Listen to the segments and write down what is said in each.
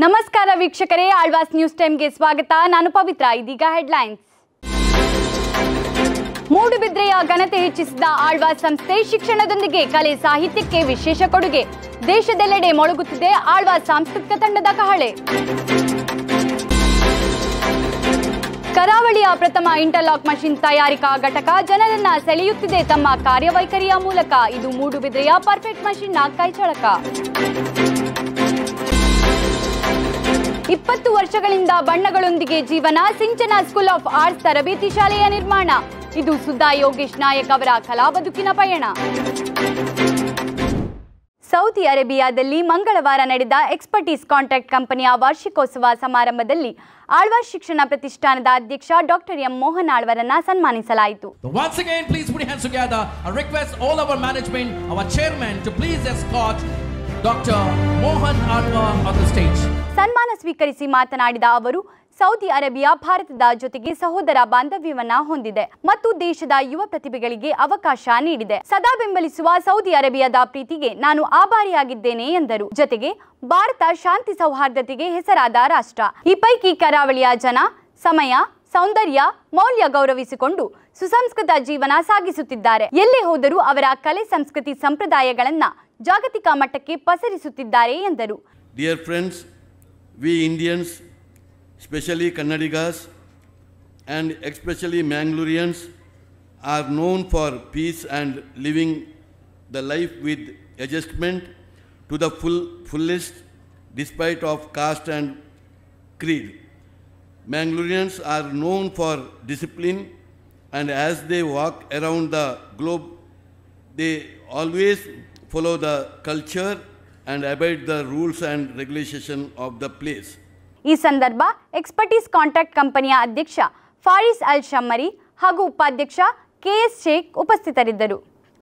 ನಮಸ್ಕಾರ ವೀಕ್ಷಕರೇ ಆಳ್ವಾಸ್ ನ್ಯೂಸ್ ಟೈಮ್ಗೆ ಸ್ವಾಗತ ನಾನು ಪವಿತ್ರ ಇದೀಗ ಹೆಡ್ಲೈನ್ಸ್ ಮೂಡುಬಿದ್ರೆಯ ಘನತೆ ಹೆಚ್ಚಿಸಿದ ಆಳ್ವಾಸ್ ಸಂಸ್ಥೆ ಶಿಕ್ಷಣದೊಂದಿಗೆ ಕಲೆ ಸಾಹಿತ್ಯಕ್ಕೆ ವಿಶೇಷ ಕೊಡುಗೆ ದೇಶದೆಲ್ಲೆಡೆ ಮೊಳಗುತ್ತಿದೆ ಆಳ್ವಾಸ್ ಸಾಂಸ್ಕೃತಿಕ ತಂಡದ ಕಹಳೆ ಕರಾವಳಿಯ ಪ್ರಥಮ ಇಂಟರ್ಲಾಕ್ ಮಷಿನ್ ತಯಾರಿಕಾ ಘಟಕ ಜನರನ್ನ ಸೆಳೆಯುತ್ತಿದೆ ತಮ್ಮ ಕಾರ್ಯವೈಖರಿಯ ಮೂಲಕ ಇದು ಮೂಡುಬಿದ್ರೆಯ ಪರ್ಫೆಕ್ಟ್ ಮಷಿನ್ನ ಕೈಚಳಕ ಇಪ್ಪತ್ತು ವರ್ಷಗಳಿಂದ ಬಣ್ಣಗಳೊಂದಿಗೆ ಜೀವನ ಸಿಂಚನ ಸ್ಕೂಲ್ ಆಫ್ ಆರ್ಟ್ಸ್ ತರಬೇತಿ ಶಾಲೆಯ ನಿರ್ಮಾಣ ಇದು ಸುಧಾ ಯೋಗೇಶ್ ನಾಯಕ್ ಅವರ ಕಲಾ ಬದುಕಿನ ಪಯಣ ಸೌದಿ ಅರೇಬಿಯಾದಲ್ಲಿ ಮಂಗಳವಾರ ನಡೆದ ಎಕ್ಸ್ಪರ್ಟೀಸ್ ಕಾಂಟ್ರಾಕ್ಟ್ ಕಂಪನಿಯ ವಾರ್ಷಿಕೋತ್ಸವ ಸಮಾರಂಭದಲ್ಲಿ ಆಳ್ವಾಸ್ ಶಿಕ್ಷಣ ಪ್ರತಿಷ್ಠಾನದ ಅಧ್ಯಕ್ಷ ಡಾಕ್ಟರ್ ಎಂ ಮೋಹನ್ ಆಳ್ವರನ್ನ ಸನ್ಮಾನಿಸಲಾಯಿತು So once again, please put your hands together. I request all our management, our chairman, to please escort Dr. Mohan Alva on the stage. ಸನ್ಮಾನ ಸ್ವೀಕರಿಸಿ ಮಾತನಾಡಿದ ಅವರು ಸೌದಿ ಅರೇಬಿಯಾ ಭಾರತದ ಜೊತೆಗೆ ಸಹೋದರ ಬಾಂಧವ್ಯವನ್ನ ಹೊಂದಿದೆ ಮತ್ತು ದೇಶದ ಯುವ ಪ್ರತಿಭೆಗಳಿಗೆ ಅವಕಾಶ ನೀಡಿದೆ ಸದಾ ಬೆಂಬಲಿಸುವ ಸೌದಿ ಅರೇಬಿಯಾದ ಪ್ರೀತಿಗೆ ನಾನು ಆಭಾರಿಯಾಗಿದ್ದೇನೆ ಎಂದರು ಜೊತೆಗೆ ಭಾರತ ಶಾಂತಿ ಸೌಹಾರ್ದತೆಗೆ ಹೆಸರಾದ ರಾಷ್ಟ್ರ ಈ ಪೈಕಿ ಕರಾವಳಿಯ ಜನ ಸಮಯ ಸೌಂದರ್ಯ ಮೌಲ್ಯ ಗೌರವಿಸಿಕೊಂಡು ಸುಸಂಸ್ಕೃತ ಜೀವನ ಸಾಗಿಸುತ್ತಿದ್ದಾರೆ ಎಲ್ಲೇ ಹೋದರೂ ಅವರ ಕಲೆ ಸಂಸ್ಕೃತಿ ಸಂಪ್ರದಾಯಗಳನ್ನ ಜಾಗತಿಕ ಮಟ್ಟಕ್ಕೆ ಪಸರಿಸುತ್ತಿದ್ದಾರೆ ಎಂದರು Dear friends, we Indians, especially Kannadigas and especially Mangaloreans, are known for peace and living the life with adjustment to the full, fullest despite of caste and creed. Mangaloreans are known for discipline and as they walk around the globe, they always follow the culture and abide the rules and regulation of the place. ಈ ಸಂದರ್ಭ expertise contract ಕಂಪನಿಯ ಅಧ್ಯಕ್ಷ ಫಾರಿಸ್ ಅಲ್ ಶಮ್ಮರಿ ಹಾಗೂ ಉಪಾಧ್ಯಕ್ಷ KS Sheikh ಉಪಸ್ಥಿತರಿದ್ದರು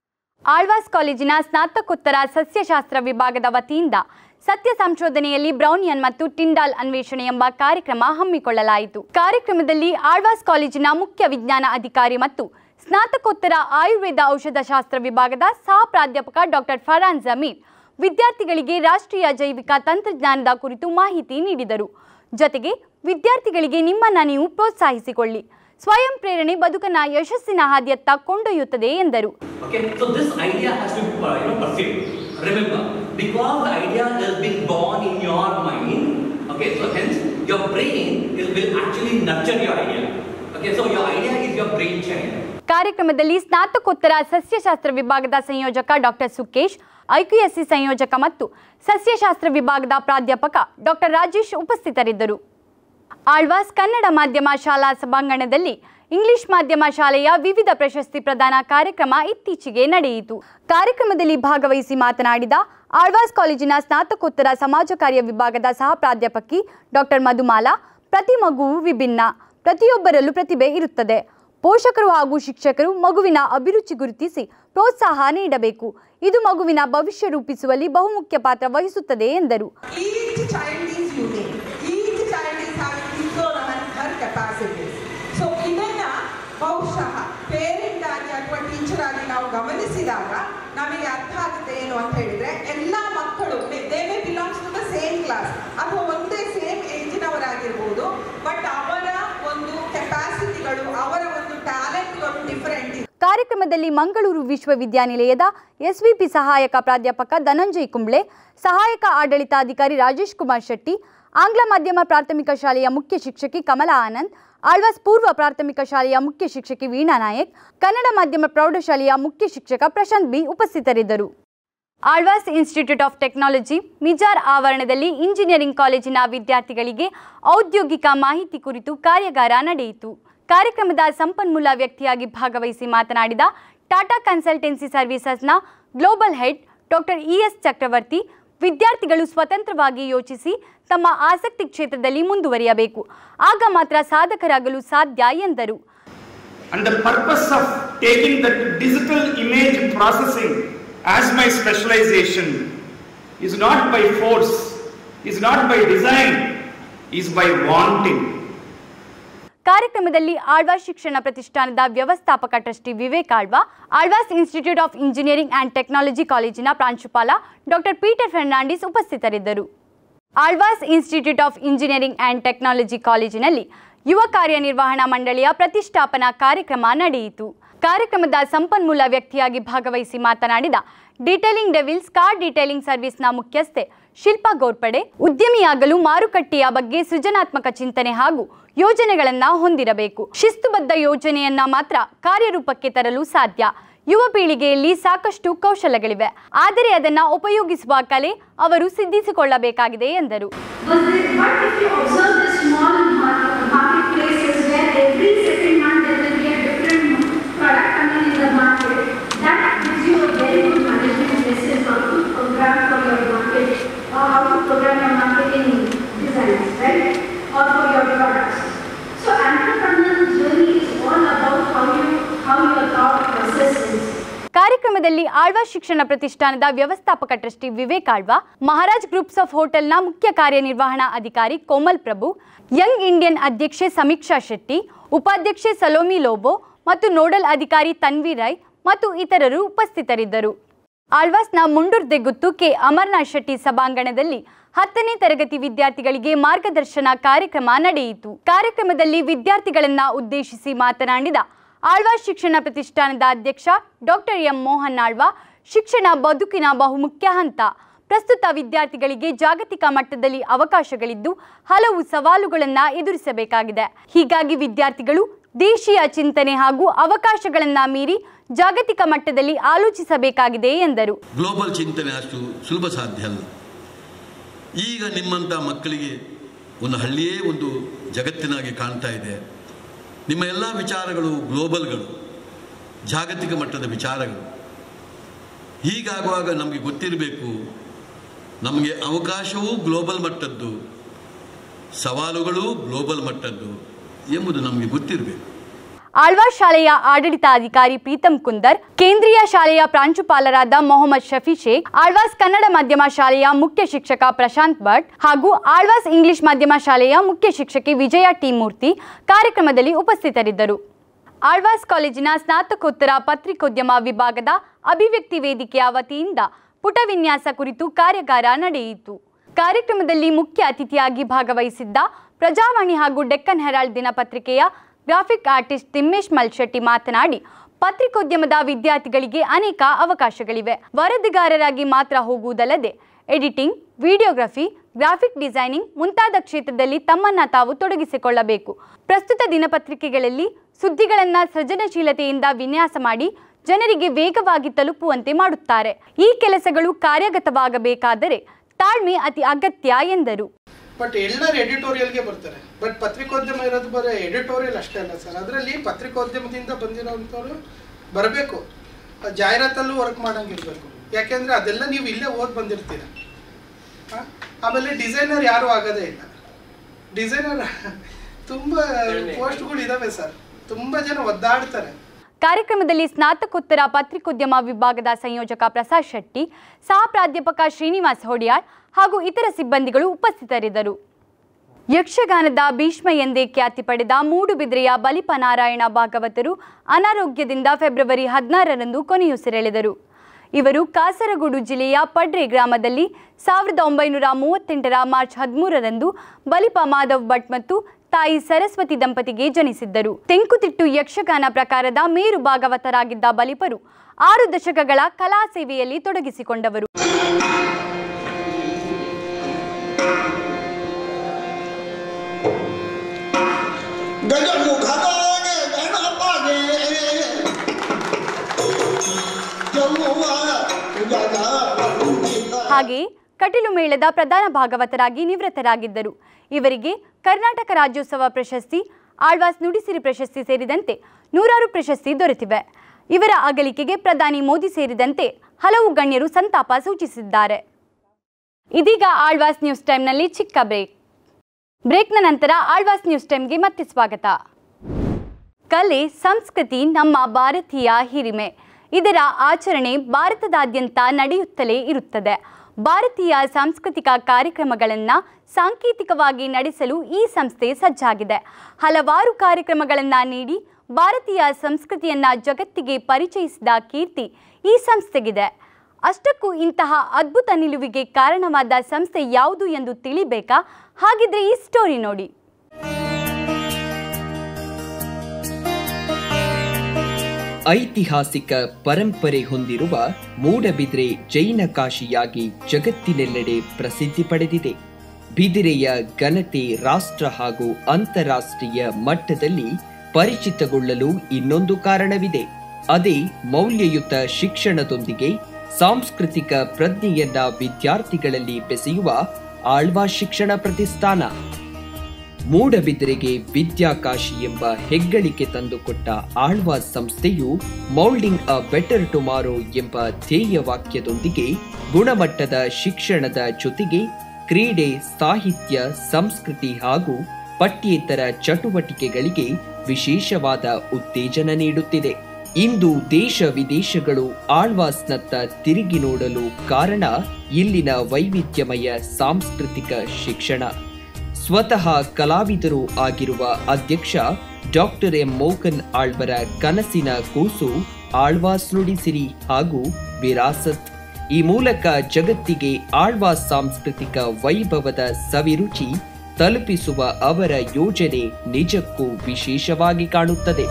ಆಳ್ವಾಸ್ ಕಾಲೇಜಿನ ಸ್ನಾತಕೋತ್ತರ ಸಸ್ಯಶಾಸ್ತ್ರ ವಿಭಾಗದ ವತಿಯಿಂದ ಸತ್ಯ ಸಂಶೋಧನೆಯಲ್ಲಿ ಬ್ರೌನಿಯನ್ ಮತ್ತು ಟಿಂಡಾಲ್ ಅನ್ವೇಷಣೆ ಎಂಬ ಕಾರ್ಯಕ್ರಮ ಹಮ್ಮಿಕೊಳ್ಳಲಾಯಿತು ಕಾರ್ಯಕ್ರಮದಲ್ಲಿ ಆಳ್ವಾಸ್ ಕಾಲೇಜಿನ ಮುಖ್ಯ ವಿಜ್ಞಾನ ಅಧಿಕಾರಿ ಮತ್ತು ಸ್ನಾತಕೋತ್ತರ ಆಯುರ್ವೇದ ಔಷಧಶಾಸ್ತ್ರ ವಿಭಾಗದ ಸಹ ಪ್ರಾಧ್ಯಾಪಕ ಡಾಕ್ಟರ್ ಫರಾನ್ ಜಮೀರ್ ವಿದ್ಯಾರ್ಥಿಗಳಿಗೆ ರಾಷ್ಟ್ರೀಯ ಜೈವಿಕ ತಂತ್ರಜ್ಞಾನದ ಕುರಿತು ಮಾಹಿತಿ ನೀಡಿದರು ಜೊತೆಗೆ ವಿದ್ಯಾರ್ಥಿಗಳಿಗೆ ನಿಮ್ಮನ್ನ ನೀವು ಪ್ರೋತ್ಸಾಹಿಸಿಕೊಳ್ಳಿ ಸ್ವಯಂ ಪ್ರೇರಣೆ ಬದುಕನ್ನ ಯಶಸ್ಸಿನ ಹಾದಿಯತ್ತ ಕೊಂಡೊಯ್ಯುತ್ತದೆ ಎಂದರು Okay, so this idea has to be uh, you know, pursued. Remember, because the idea is being born in your mind, okay, so hence your brain is, will actually nurture your idea. Okay, so your idea is your brain child. ಕಾರ್ಯಕ್ರಮದಲ್ಲಿ ಸ್ನಾತಕೋತ್ತರ ಸಸ್ಯಶಾಸ್ತ್ರ ವಿಭಾಗದ ಸಂಯೋಜಕ doctor Sukesh IQAC ಸಂಯೋಜಕ ಮತ್ತು ಸಸ್ಯಶಾಸ್ತ್ರ ವಿಭಾಗದ ಪ್ರಾಧ್ಯಾಪಕ ಡಾಕ್ಟರ್ ರಾಜೇಶ್ ಉಪಸ್ಥಿತರಿದ್ದರು ಆಳ್ವಾಸ್ ಕನ್ನಡ ಮಾಧ್ಯಮ ಶಾಲಾ ಸಭಾಂಗಣದಲ್ಲಿ ಇಂಗ್ಲಿಷ್ ಮಾಧ್ಯಮ ಶಾಲೆಯ ವಿವಿಧ ಪ್ರಶಸ್ತಿ ಪ್ರದಾನ ಕಾರ್ಯಕ್ರಮ ಇತ್ತೀಚೆಗೆ ನಡೆಯಿತು ಕಾರ್ಯಕ್ರಮದಲ್ಲಿ ಭಾಗವಹಿಸಿ ಮಾತನಾಡಿದ ಆಳ್ವಾಸ್ ಕಾಲೇಜಿನ ಸ್ನಾತಕೋತ್ತರ ಸಮಾಜ ಕಾರ್ಯ ವಿಭಾಗದ ಸಹ ಪ್ರಾಧ್ಯಾಪಕಿ ಡಾಕ್ಟರ್ ಮಧುಮಾಲಾ ಪ್ರತಿ ಮಗುವು ವಿಭಿನ್ನ ಪ್ರತಿಯೊಬ್ಬರಲ್ಲೂ ಪ್ರತಿಭೆ ಇರುತ್ತದೆ ಪೋಷಕರು ಹಾಗೂ ಶಿಕ್ಷಕರು ಮಗುವಿನ ಅಭಿರುಚಿ ಗುರುತಿಸಿ ಪ್ರೋತ್ಸಾಹ ನೀಡಬೇಕು ಇದು ಮಗುವಿನ ಭವಿಷ್ಯ ರೂಪಿಸುವಲ್ಲಿ ಬಹುಮುಖ್ಯ ಪಾತ್ರ ವಹಿಸುತ್ತದೆ ಎಂದರು Each child is unique. Each child is having his own and her capacities. So ಇದನ್ನ ಬಹುಶಃ ಪೇರೆಂಟ್ ಆಗಿ ಅಥವಾ ಟೀಚರ್ ಆಗಿ ನಾವು ಗಮನಿಸಿದಾಗ ನಮಗೆ ಅರ್ಥ ಆಗುತ್ತೆ ಏನು ಅಂತ ಹೇಳಿದ್ರೆ ಎಲ್ಲ ಮಕ್ಕಳು they may belongs to the same class ಅಥವಾ ಒಂದೇ ಸೇಮ್ ಏಜಿನವರಾಗಿರ್ಬೋದು ಬಟ್ ಅವರ ಒಂದು ಕೆಪಾಸಿಟಿಗಳು ಅವರ ಒಂದು ಟ್ಯಾಲೆಂಟ್ಗಳು ಡಿಫರೆಂಟ್ ಕಾರ್ಯಕ್ರಮದಲ್ಲಿ ಮಂಗಳೂರು ವಿಶ್ವವಿದ್ಯಾನಿಲಯದ ಎಸ್ವಿಪಿ ಸಹಾಯಕ ಪ್ರಾಧ್ಯಾಪಕ ಧನಂಜಯ್ ಕುಂಬ್ಳೆ ಸಹಾಯಕ ಆಡಳಿತಾಧಿಕಾರಿ ರಾಜೇಶ್ ಕುಮಾರ್ ಶೆಟ್ಟಿ ಆಂಗ್ಲ ಮಾಧ್ಯಮ ಪ್ರಾಥಮಿಕ ಶಾಲೆಯ ಮುಖ್ಯ ಶಿಕ್ಷಕಿ ಕಮಲಾ ಆನಂದ್ ಆಳ್ವಾಸ್ ಪೂರ್ವ ಪ್ರಾಥಮಿಕ ಶಾಲೆಯ ಮುಖ್ಯ ಶಿಕ್ಷಕಿ ವೀಣಾ ನಾಯಕ್ ಕನ್ನಡ ಮಾಧ್ಯಮ ಪ್ರೌಢಶಾಲೆಯ ಮುಖ್ಯ ಶಿಕ್ಷಕ ಪ್ರಶಾಂತ್ ಬಿ ಉಪಸ್ಥಿತರಿದ್ದರು Alva's institute of technology Mijar ಆವರಣದಲ್ಲಿ ಇಂಜಿನಿಯರಿಂಗ್ ಕಾಲೇಜಿನ ವಿದ್ಯಾರ್ಥಿಗಳಿಗೆ ಔದ್ಯೋಗಿಕ ಮಾಹಿತಿ ಕುರಿತು ಕಾರ್ಯಾಗಾರ ನಡೆಯಿತು ಕಾರ್ಯಕ್ರಮದ ಸಂಪನ್ಮೂಲ ವ್ಯಕ್ತಿಯಾಗಿ ಭಾಗವಹಿಸಿ ಮಾತನಾಡಿದ ಟಾಟಾ ಕನ್ಸಲ್ಟೆನ್ಸಿ ಸರ್ವಿಸಸ್ನ global head doctor E S Chakravarthi ವಿದ್ಯಾರ್ಥಿಗಳು ಸ್ವತಂತ್ರವಾಗಿ ಯೋಚಿಸಿ ತಮ್ಮ ಆಸಕ್ತಿ ಕ್ಷೇತ್ರದಲ್ಲಿ ಮುಂದುವರಿಯಬೇಕು ಆಗ ಮಾತ್ರ ಸಾಧಕರಾಗಲು ಸಾಧ್ಯ ಎಂದರು And the purpose of taking that digital image processing as my specialization is not by force, is not by design, is by wanting. ಕಾರ್ಯಕ್ರಮದಲ್ಲಿ ಆಳ್ವಾಸ್ ಶಿಕ್ಷಣ ಪ್ರತಿಷ್ಠಾನದ ವ್ಯವಸ್ಥಾಪಕ trustee Vivek Alva Alva's institute of engineering and technology ಕಾಲೇಜಿನ ಪ್ರಾಂಶುಪಾಲ ಡಾಕ್ಟರ್ ಪೀಟರ್ ಫೆರ್ನಾಂಡಿಸ್ ಉಪಸ್ಥಿತರಿದ್ದರು Alva's institute of engineering and technology ಕಾಲೇಜಿನಲ್ಲಿ ಯುವ ಕಾರ್ಯನಿರ್ವಹಣಾ ಮಂಡಳಿಯ ಪ್ರತಿಷ್ಠಾಪನಾ ಕಾರ್ಯಕ್ರಮ ನಡೆಯಿತು ಕಾರ್ಯಕ್ರಮದ ಸಂಪನ್ಮೂಲ ವ್ಯಕ್ತಿಯಾಗಿ ಭಾಗವಹಿಸಿ ಮಾತನಾಡಿದ ಡಿಟೇಲಿಂಗ್ ಡೆವಿಲ್ಸ್ ಕಾರ್ ಡಿಟೇಲಿಂಗ್ ಸರ್ವಿಸ್ನ ಮುಖ್ಯಸ್ಥೆ ಶಿಲ್ಪಾ ಗೋರ್ಪಡೆ ಉದ್ಯಮಿಯಾಗಲು ಮಾರುಕಟ್ಟೆಯ ಬಗ್ಗೆ ಸೃಜನಾತ್ಮಕ ಚಿಂತನೆ ಹಾಗೂ ಯೋಜನೆಗಳನ್ನ ಹೊಂದಿರಬೇಕು ಶಿಸ್ತುಬದ್ಧ ಯೋಜನೆಯನ್ನ ಮಾತ್ರ ಕಾರ್ಯರೂಪಕ್ಕೆ ತರಲು ಸಾಧ್ಯ ಯುವ ಪೀಳಿಗೆಯಲ್ಲಿ ಸಾಕಷ್ಟು ಕೌಶಲಗಳಿವೆ ಆದರೆ ಅದನ್ನ ಉಪಯೋಗಿಸುವ ಕಲೆ ಅವರು ಸಿದ್ಧಿಸಿಕೊಳ್ಳಬೇಕಾಗಿದೆ ಎಂದರು But, the, but if you observe the small market, marketplaces where every second month there will be a different product coming in the market, that gives you a very good management lesson how to program for your market or how to program your marketing designs, right? Or for your products. So entrepreneurial journey is all about how you how your thought process is. ಕಾರ್ಯಕ್ರಮದಲ್ಲಿ ಆಳ್ವಾ ಶಿಕ್ಷಣ ಪ್ರತಿಷ್ಠಾನದ ವ್ಯವಸ್ಥಾಪಕ trustee Vivek Alva Maharaj groups of ಹೋಟೆಲ್ನ ಮುಖ್ಯ ಕಾರ್ಯನಿರ್ವಹಣಾ ಅಧಿಕಾರಿ ಕೋಮಲ್ ಪ್ರಭು Young Indian ಅಧ್ಯಕ್ಷೆ ಸಮೀಕ್ಷಾ ಶೆಟ್ಟಿ ಉಪಾಧ್ಯಕ್ಷೆ ಸಲೋಮಿ ಲೋಬೋ ಮತ್ತು ನೋಡಲ್ ಅಧಿಕಾರಿ ತನ್ವಿ ರೈ ಮತ್ತು ಇತರರು ಉಪಸ್ಥಿತರಿದ್ದರು ಆಳ್ವಾಸ್ನ ಮುಂಡುರ್ದೆಗುತ್ತು ಕೆ ಅಮರ್ನಾಥ್ ಶೆಟ್ಟಿ ಸಭಾಂಗಣದಲ್ಲಿ ಹತ್ತನೇ ತರಗತಿ ವಿದ್ಯಾರ್ಥಿಗಳಿಗೆ ಮಾರ್ಗದರ್ಶನ ಕಾರ್ಯಕ್ರಮ ನಡೆಯಿತು ಕಾರ್ಯಕ್ರಮದಲ್ಲಿ ವಿದ್ಯಾರ್ಥಿಗಳನ್ನ ಉದ್ದೇಶಿಸಿ ಮಾತನಾಡಿದ ಆಳ್ವಾ ಶಿಕ್ಷಣ ಪ್ರತಿಷ್ಠಾನದ ಅಧ್ಯಕ್ಷ ಡಾಕ್ಟರ್ ಎಂ ಮೋಹನ್ ಆಳ್ವಾ ಶಿಕ್ಷಣ ಬದುಕಿನ ಬಹುಮುಖ್ಯ ಹಂತ ಪ್ರಸ್ತುತ ವಿದ್ಯಾರ್ಥಿಗಳಿಗೆ ಜಾಗತಿಕ ಮಟ್ಟದಲ್ಲಿ ಅವಕಾಶಗಳಿದ್ದು ಹಲವು ಸವಾಲುಗಳನ್ನು ಎದುರಿಸಬೇಕಾಗಿದೆ ಹೀಗಾಗಿ ವಿದ್ಯಾರ್ಥಿಗಳು ದೇಶೀಯ ಚಿಂತನೆ ಹಾಗೂ ಅವಕಾಶಗಳನ್ನ ಮೀರಿ ಜಾಗತಿಕ ಮಟ್ಟದಲ್ಲಿ ಆಲೋಚಿಸಬೇಕಾಗಿದೆ ಎಂದರು ಗ್ಲೋಬಲ್ ಚಿಂತನೆ ಅಷ್ಟು ಸುಲಭ ಸಾಧ್ಯ ಅಲ್ಲ ಈಗ ನಿಮ್ಮಂಥ ಮಕ್ಕಳಿಗೆ ಒಂದು ಹಳ್ಳಿಯೇ ಒಂದು ಜಗತ್ತಿನಾಗಿ ಕಾಣ್ತಾ ಇದೆ ನಿಮ್ಮ ಎಲ್ಲ ವಿಚಾರಗಳು ಗ್ಲೋಬಲ್ಗಳು ಜಾಗತಿಕ ಮಟ್ಟದ ವಿಚಾರಗಳು ಹೀಗಾಗುವಾಗ ನಮಗೆ ಗೊತ್ತಿರಬೇಕು ನಮಗೆ ಅವಕಾಶವೂ ಗ್ಲೋಬಲ್ ಮಟ್ಟದ್ದು ಸವಾಲುಗಳು ಗ್ಲೋಬಲ್ ಮಟ್ಟದ್ದು ಎಂಬುದು ನಮಗೆ ಗೊತ್ತಿರಬೇಕು ಆಳ್ವಾಸ್ ಶಾಲೆಯ ಆಡಳಿತಾಧಿಕಾರಿ ಪ್ರೀತಂ ಕುಂದರ್ ಕೇಂದ್ರೀಯ ಶಾಲೆಯ ಪ್ರಾಂಶುಪಾಲರಾದ ಮೊಹಮ್ಮದ್ ಶಫಿ ಶೇಖ್ ಆಳ್ವಾಸ್ ಕನ್ನಡ ಮಾಧ್ಯಮ ಶಾಲೆಯ ಮುಖ್ಯ ಶಿಕ್ಷಕ ಪ್ರಶಾಂತ್ ಭಟ್ ಹಾಗೂ ಆಳ್ವಾಸ್ ಇಂಗ್ಲಿಷ್ ಮಾಧ್ಯಮ ಶಾಲೆಯ ಮುಖ್ಯ ಶಿಕ್ಷಕಿ ವಿಜಯ ಟಿ ಮೂರ್ತಿ ಕಾರ್ಯಕ್ರಮದಲ್ಲಿ ಉಪಸ್ಥಿತರಿದ್ದರು ಆಳ್ವಾಸ್ ಕಾಲೇಜಿನ ಸ್ನಾತಕೋತ್ತರ ಪತ್ರಿಕೋದ್ಯಮ ವಿಭಾಗದ ಅಭಿವ್ಯಕ್ತಿ ವೇದಿಕೆಯ ವತಿಯಿಂದ ಪುಟ ವಿನ್ಯಾಸ ಕುರಿತು ಕಾರ್ಯಾಗಾರ ನಡೆಯಿತು ಕಾರ್ಯಕ್ರಮದಲ್ಲಿ ಮುಖ್ಯ ಅತಿಥಿಯಾಗಿ ಭಾಗವಹಿಸಿದ್ದ ಪ್ರಜಾವಾಣಿ ಹಾಗೂ ಡೆಕ್ಕನ್ ಹೆರಾಲ್ಡ್ ದಿನಪತ್ರಿಕೆಯ ಗ್ರಾಫಿಕ್ ಆರ್ಟಿಸ್ಟ್ ತಿಮ್ಮೇಶ್ ಮಲ್ಶೆಟ್ಟಿ ಮಾತನಾಡಿ ಪತ್ರಿಕೋದ್ಯಮದ ವಿದ್ಯಾರ್ಥಿಗಳಿಗೆ ಅನೇಕ ಅವಕಾಶಗಳಿವೆ ವರದಿಗಾರರಾಗಿ ಮಾತ್ರ ಹೋಗುವುದಲ್ಲದೆ ಎಡಿಟಿಂಗ್ ವಿಡಿಯೋಗ್ರಫಿ ಗ್ರಾಫಿಕ್ ಡಿಸೈನಿಂಗ್ ಮುಂತಾದ ಕ್ಷೇತ್ರದಲ್ಲಿ ತಮ್ಮನ್ನ ತಾವು ತೊಡಗಿಸಿಕೊಳ್ಳಬೇಕು ಪ್ರಸ್ತುತ ದಿನಪತ್ರಿಕೆಗಳಲ್ಲಿ ಸುದ್ದಿಗಳನ್ನ ಸೃಜನಶೀಲತೆಯಿಂದ ವಿನ್ಯಾಸ ಮಾಡಿ ಜನರಿಗೆ ವೇಗವಾಗಿ ತಲುಪುವಂತೆ ಮಾಡುತ್ತಾರೆ ಈ ಕೆಲಸಗಳು ಕಾರ್ಯಗತವಾಗಬೇಕಾದರೆ ತಾಳ್ಮೆ ಅತಿ ಅಗತ್ಯ ಎಂದರು ಬಟ್ ಎಲ್ಲರೂ ಎಡಿಟೋರಿಯಲ್ಗೆ ಬರ್ತಾರೆ ಬಟ್ ಪತ್ರಿಕೋದ್ಯಮ ಇರೋದು ಬರೀ ಎಡಿಟೋರಿಯಲ್ ಅಷ್ಟೇ ಅಲ್ಲ ಸರ್ ಅದರಲ್ಲಿ ಪತ್ರಿಕೋದ್ಯಮದಿಂದ ಬಂದಿರೋಂಥವ್ರು ಬರಬೇಕು ಜಾಹೀರಾತಲ್ಲೂ ವರ್ಕ್ ಮಾಡಂಗಿರ್ಬೇಕು ಯಾಕೆಂದರೆ ಅದೆಲ್ಲ ನೀವು ಇಲ್ಲೇ ಓದ್ ಬಂದಿರ್ತೀರ ಆ? ಆಮೇಲೆ ಡಿಸೈನರ್ ಯಾರೂ ಆಗೋದೇ ಇಲ್ಲ ಡಿಸೈನರ್ ತುಂಬ ಪೋಸ್ಟ್ಗಳು ಇದಾವೆ ಸರ್ ತುಂಬ ಜನ ಒದ್ದಾಡ್ತಾರೆ ಕಾರ್ಯಕ್ರಮದಲ್ಲಿ ಸ್ನಾತಕೋತ್ತರ ಪತ್ರಿಕೋದ್ಯಮ ವಿಭಾಗದ ಸಂಯೋಜಕ ಪ್ರಸಾದ್ ಶೆಟ್ಟಿ ಸಹ ಪ್ರಾಧ್ಯಾಪಕ ಶ್ರೀನಿವಾಸ್ ಹೊಡಿಯಾಳ್ ಹಾಗೂ ಇತರ ಸಿಬ್ಬಂದಿಗಳು ಉಪಸ್ಥಿತರಿದ್ದರು ಯಕ್ಷಗಾನದ ಭೀಷ್ಮ ಎಂದೇ ಖ್ಯಾತಿ ಪಡೆದ ಮೂಡುಬಿದ್ರೆಯ ಬಲಿಪ ನಾರಾಯಣ ಭಾಗವತರು ಅನಾರೋಗ್ಯದಿಂದ ಫೆಬ್ರವರಿ ಹದಿನಾರರಂದು ಕೊನೆಯುಸಿರೆಳೆದರು ಇವರು ಕಾಸರಗೋಡು ಜಿಲ್ಲೆಯ ಪಡ್ರೆ ಗ್ರಾಮದಲ್ಲಿ ಸಾವಿರದ ಒಂಬೈನೂರ ಮೂವತ್ತೆಂಟರ ಮಾರ್ಚ್ ಹದಿಮೂರರಂದು ಬಲಿಪ ಮಾಧವ್ ಭಟ್ ಮತ್ತು ತಾಯಿ ಸರಸ್ವತಿ ದಂಪತಿಗೆ ಜನಿಸಿದ್ದರು ತೆಂಕುತಿಟ್ಟು ಯಕ್ಷಗಾನ ಪ್ರಕಾರದ ಮೇರು ಭಾಗವತರಾಗಿದ್ದ ಬಲಿಪರು ಆರು ದಶಕಗಳ ಕಲಾ ಸೇವೆಯಲ್ಲಿ ತೊಡಗಿಸಿಕೊಂಡವರು ಗಜಮುಖದಾಗೆ ಗಣಪಗೆ ಜವ್ವ ಗಜ ಹಾಗೆಯೇ ಕಟೀಲು ಮೇಳದ ಪ್ರಧಾನ ಭಾಗವತರಾಗಿ ನಿವೃತ್ತರಾಗಿದ್ದರು ಇವರಿಗೆ ಕರ್ನಾಟಕ ರಾಜ್ಯೋತ್ಸವ ಪ್ರಶಸ್ತಿ ಆಳ್ವಾಸ್ ನುಡಿಸಿರಿ ಪ್ರಶಸ್ತಿ ಸೇರಿದಂತೆ ನೂರಾರು ಪ್ರಶಸ್ತಿ ದೊರೆತಿವೆ ಇವರ ಅಗಲಿಕೆಗೆ ಪ್ರಧಾನಿ ಮೋದಿ ಸೇರಿದಂತೆ ಹಲವು ಗಣ್ಯರು ಸಂತಾಪ ಸೂಚಿಸಿದ್ದಾರೆ ಇದೀಗ ಆಳ್ವಾಸ್ ನ್ಯೂಸ್ ಟೈಮ್ನಲ್ಲಿ ಚಿಕ್ಕ ಬ್ರೇಕ್ ಬ್ರೇಕ್ನ ನಂತರ ಆಳ್ವಾಸ್ ನ್ಯೂಸ್ ಟೈಮ್ಗೆ ಮತ್ತೆ ಸ್ವಾಗತ ಕಲೆ ಸಂಸ್ಕೃತಿ ನಮ್ಮ ಭಾರತೀಯ ಹಿರಿಮೆ ಇದರ ಆಚರಣೆ ಭಾರತದಾದ್ಯಂತ ನಡೆಯುತ್ತಲೇ ಇರುತ್ತದೆ ಭಾರತೀಯ ಸಾಂಸ್ಕೃತಿಕ ಕಾರ್ಯಕ್ರಮಗಳನ್ನು ಸಾಂಕೇತಿಕವಾಗಿ ನಡೆಸಲು ಈ ಸಂಸ್ಥೆ ಸಜ್ಜಾಗಿದೆ ಹಲವಾರು ಕಾರ್ಯಕ್ರಮಗಳನ್ನು ನೀಡಿ ಭಾರತೀಯ ಸಂಸ್ಕೃತಿಯನ್ನ ಜಗತ್ತಿಗೆ ಪರಿಚಯಿಸಿದ ಕೀರ್ತಿ ಈ ಸಂಸ್ಥೆಗಿದೆ ಅಷ್ಟಕ್ಕೂ ಇಂತಹ ಅದ್ಭುತ ನಿಲುವಿಗೆ ಕಾರಣವಾದ ಸಂಸ್ಥೆ ಯಾವುದು ಎಂದು ತಿಳಿಬೇಕಾ ಹಾಗಿದ್ರೆ ಈ ಸ್ಟೋರಿ ನೋಡಿ ಐತಿಹಾಸಿಕ ಪರಂಪರೆ ಹೊಂದಿರುವ ಮೂಡಬಿದ್ರೆ ಜೈನ ಕಾಶಿಯಾಗಿ ಜಗತ್ತಿನೆಲ್ಲೆಡೆ ಪ್ರಸಿದ್ಧಿ ಪಡೆದಿದೆ ಬಿದಿರೆಯ ಘನತೆ ರಾಷ್ಟ್ರ ಹಾಗೂ ಅಂತಾರಾಷ್ಟ್ರೀಯ ಮಟ್ಟದಲ್ಲಿ ಪರಿಚಿತಗೊಳ್ಳಲು ಇನ್ನೊಂದು ಕಾರಣವಿದೆ ಅದೇ ಮೌಲ್ಯಯುತ ಶಿಕ್ಷಣದೊಂದಿಗೆ ಸಾಂಸ್ಕೃತಿಕ ಪ್ರಜ್ಞೆಯನ್ನ ವಿದ್ಯಾರ್ಥಿಗಳಲ್ಲಿ ಬೆಸೆಯುವ ಆಳ್ವಾ ಶಿಕ್ಷಣ ಪ್ರತಿಷ್ಠಾನ ಮೂಡಬಿದಿರೆಗೆ ವಿದ್ಯಾಕಾಶಿ ಎಂಬ ಹೆಗ್ಗಳಿಕೆ ತಂದುಕೊಟ್ಟ ಆಳ್ವಾಸ್ ಸಂಸ್ಥೆಯು ಮೌಲ್ಡಿಂಗ್ ಅ ಬೆಟರ್ ಟುಮಾರೋ ಎಂಬ ಧ್ಯೇಯ ವಾಕ್ಯದೊಂದಿಗೆ ಗುಣಮಟ್ಟದ ಶಿಕ್ಷಣದ ಜೊತೆಗೆ ಕ್ರೀಡೆ ಸಾಹಿತ್ಯ ಸಂಸ್ಕೃತಿ ಹಾಗೂ ಪಠ್ಯೇತರ ಚಟುವಟಿಕೆಗಳಿಗೆ ವಿಶೇಷವಾದ ಉತ್ತೇಜನ ನೀಡುತ್ತಿದೆ ಇಂದು ದೇಶ ವಿದೇಶಗಳು ಆಳ್ವಾಸ್ನತ್ತ ತಿರುಗಿ ನೋಡಲು ಕಾರಣ ಇಲ್ಲಿನ ವೈವಿಧ್ಯಮಯ ಸಾಂಸ್ಕೃತಿಕ ಶಿಕ್ಷಣ ಸ್ವತಃ ಕಲಾವಿದರು ಆಗಿರುವ ಅಧ್ಯಕ್ಷ ಡಾಕ್ಟರ್ ಎಂ ಮೋಕನ್ ಆಳ್ವರ ಕನಸಿನ ಕೂಸು ಆಳ್ವಾಸ್ ನುಡಿಸಿರಿ ಹಾಗೂ ವಿರಾಸತ್ ಈ ಮೂಲಕ ಜಗತ್ತಿಗೆ ಆಳ್ವಾಸ್ ಸಾಂಸ್ಕೃತಿಕ ವೈಭವದ ಸವಿರುಚಿ ತಲುಪಿಸುವ ಅವರ ಯೋಜನೆ ನಿಜಕ್ಕೂ ವಿಶೇಷವಾಗಿ ಕಾಣುತ್ತದೆ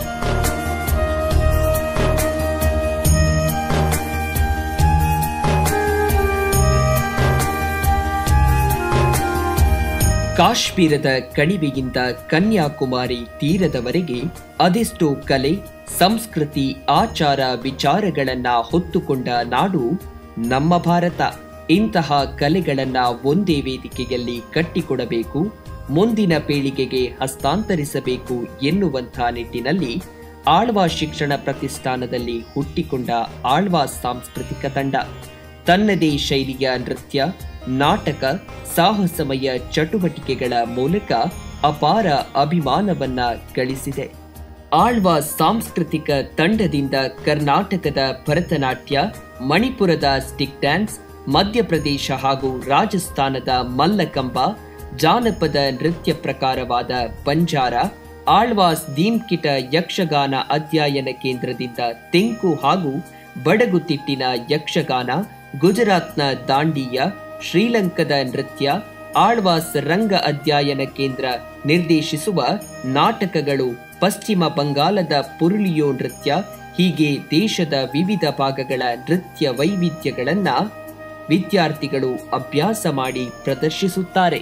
ಕಾಶ್ಮೀರದ ಕಣಿವೆಯಿಂದ ಕನ್ಯಾಕುಮಾರಿ ತೀರದವರೆಗೆ ಅದೆಷ್ಟೋ ಕಲೆ ಸಂಸ್ಕೃತಿ ಆಚಾರ ವಿಚಾರಗಳನ್ನ ಹೊತ್ತುಕೊಂಡ ನಾಡು ನಮ್ಮ ಭಾರತ ಇಂತಹ ಕಲೆಗಳನ್ನ ಒಂದೇ ವೇದಿಕೆಯಲ್ಲಿ ಕಟ್ಟಿಕೊಡಬೇಕು ಮುಂದಿನ ಪೀಳಿಗೆಗೆ ಹಸ್ತಾಂತರಿಸಬೇಕು ಎನ್ನುವಂಥ ನಿಟ್ಟಿನಲ್ಲಿ ಆಳ್ವಾ ಶಿಕ್ಷಣ ಪ್ರತಿಷ್ಠಾನದಲ್ಲಿ ಹುಟ್ಟಿಕೊಂಡ ಆಳ್ವಾ ಸಾಂಸ್ಕೃತಿಕ ತಂಡ ತನ್ನದೇ ಶೈಲಿಯ ನೃತ್ಯ ನಾಟಕ ಸಾಹಸಮಯ ಚಟುವಟಿಕೆಗಳ ಮೂಲಕ ಅಪಾರ ಅಭಿಮಾನವನ್ನ ಗಳಿಸಿದೆ ಆಳ್ವಾ ಸಾಂಸ್ಕೃತಿಕ ತಂಡದಿಂದ ಕರ್ನಾಟಕದ ಭರತನಾಟ್ಯ ಮಣಿಪುರದ ಸ್ಟಿಕ್ ಡ್ಯಾನ್ಸ್ ಮಧ್ಯಪ್ರದೇಶ ಹಾಗೂ ರಾಜಸ್ಥಾನದ ಮಲ್ಲಕಂಬ ಜಾನಪದ ನೃತ್ಯ ಪ್ರಕಾರವಾದ ಬಂಜಾರ ಆಳ್ವಾಸ್ ದೀಮ್ಕಿಟ ಯಕ್ಷಗಾನ ಅಧ್ಯಯನ ಕೇಂದ್ರದಿಂದ ತೆಂಕು ಹಾಗೂ ಬಡಗುತಿಟ್ಟಿನ ಯಕ್ಷಗಾನ ಗುಜರಾತ್ನ ದಾಂಡಿಯ ಶ್ರೀಲಂಕದ ನೃತ್ಯ ಆಳ್ವಾಸ್ ರಂಗ ಅಧ್ಯಯನ ಕೇಂದ್ರ ನಿರ್ದೇಶಿಸುವ ನಾಟಕಗಳು ಪಶ್ಚಿಮ ಬಂಗಾಲದ ಪುರುಲಿಯೋ ನೃತ್ಯ ಹೀಗೆ ದೇಶದ ವಿವಿಧ ಭಾಗಗಳ ನೃತ್ಯ ವೈವಿಧ್ಯಗಳನ್ನ ವಿದ್ಯಾರ್ಥಿಗಳು ಅಭ್ಯಾಸ ಮಾಡಿ ಪ್ರದರ್ಶಿಸುತ್ತಾರೆ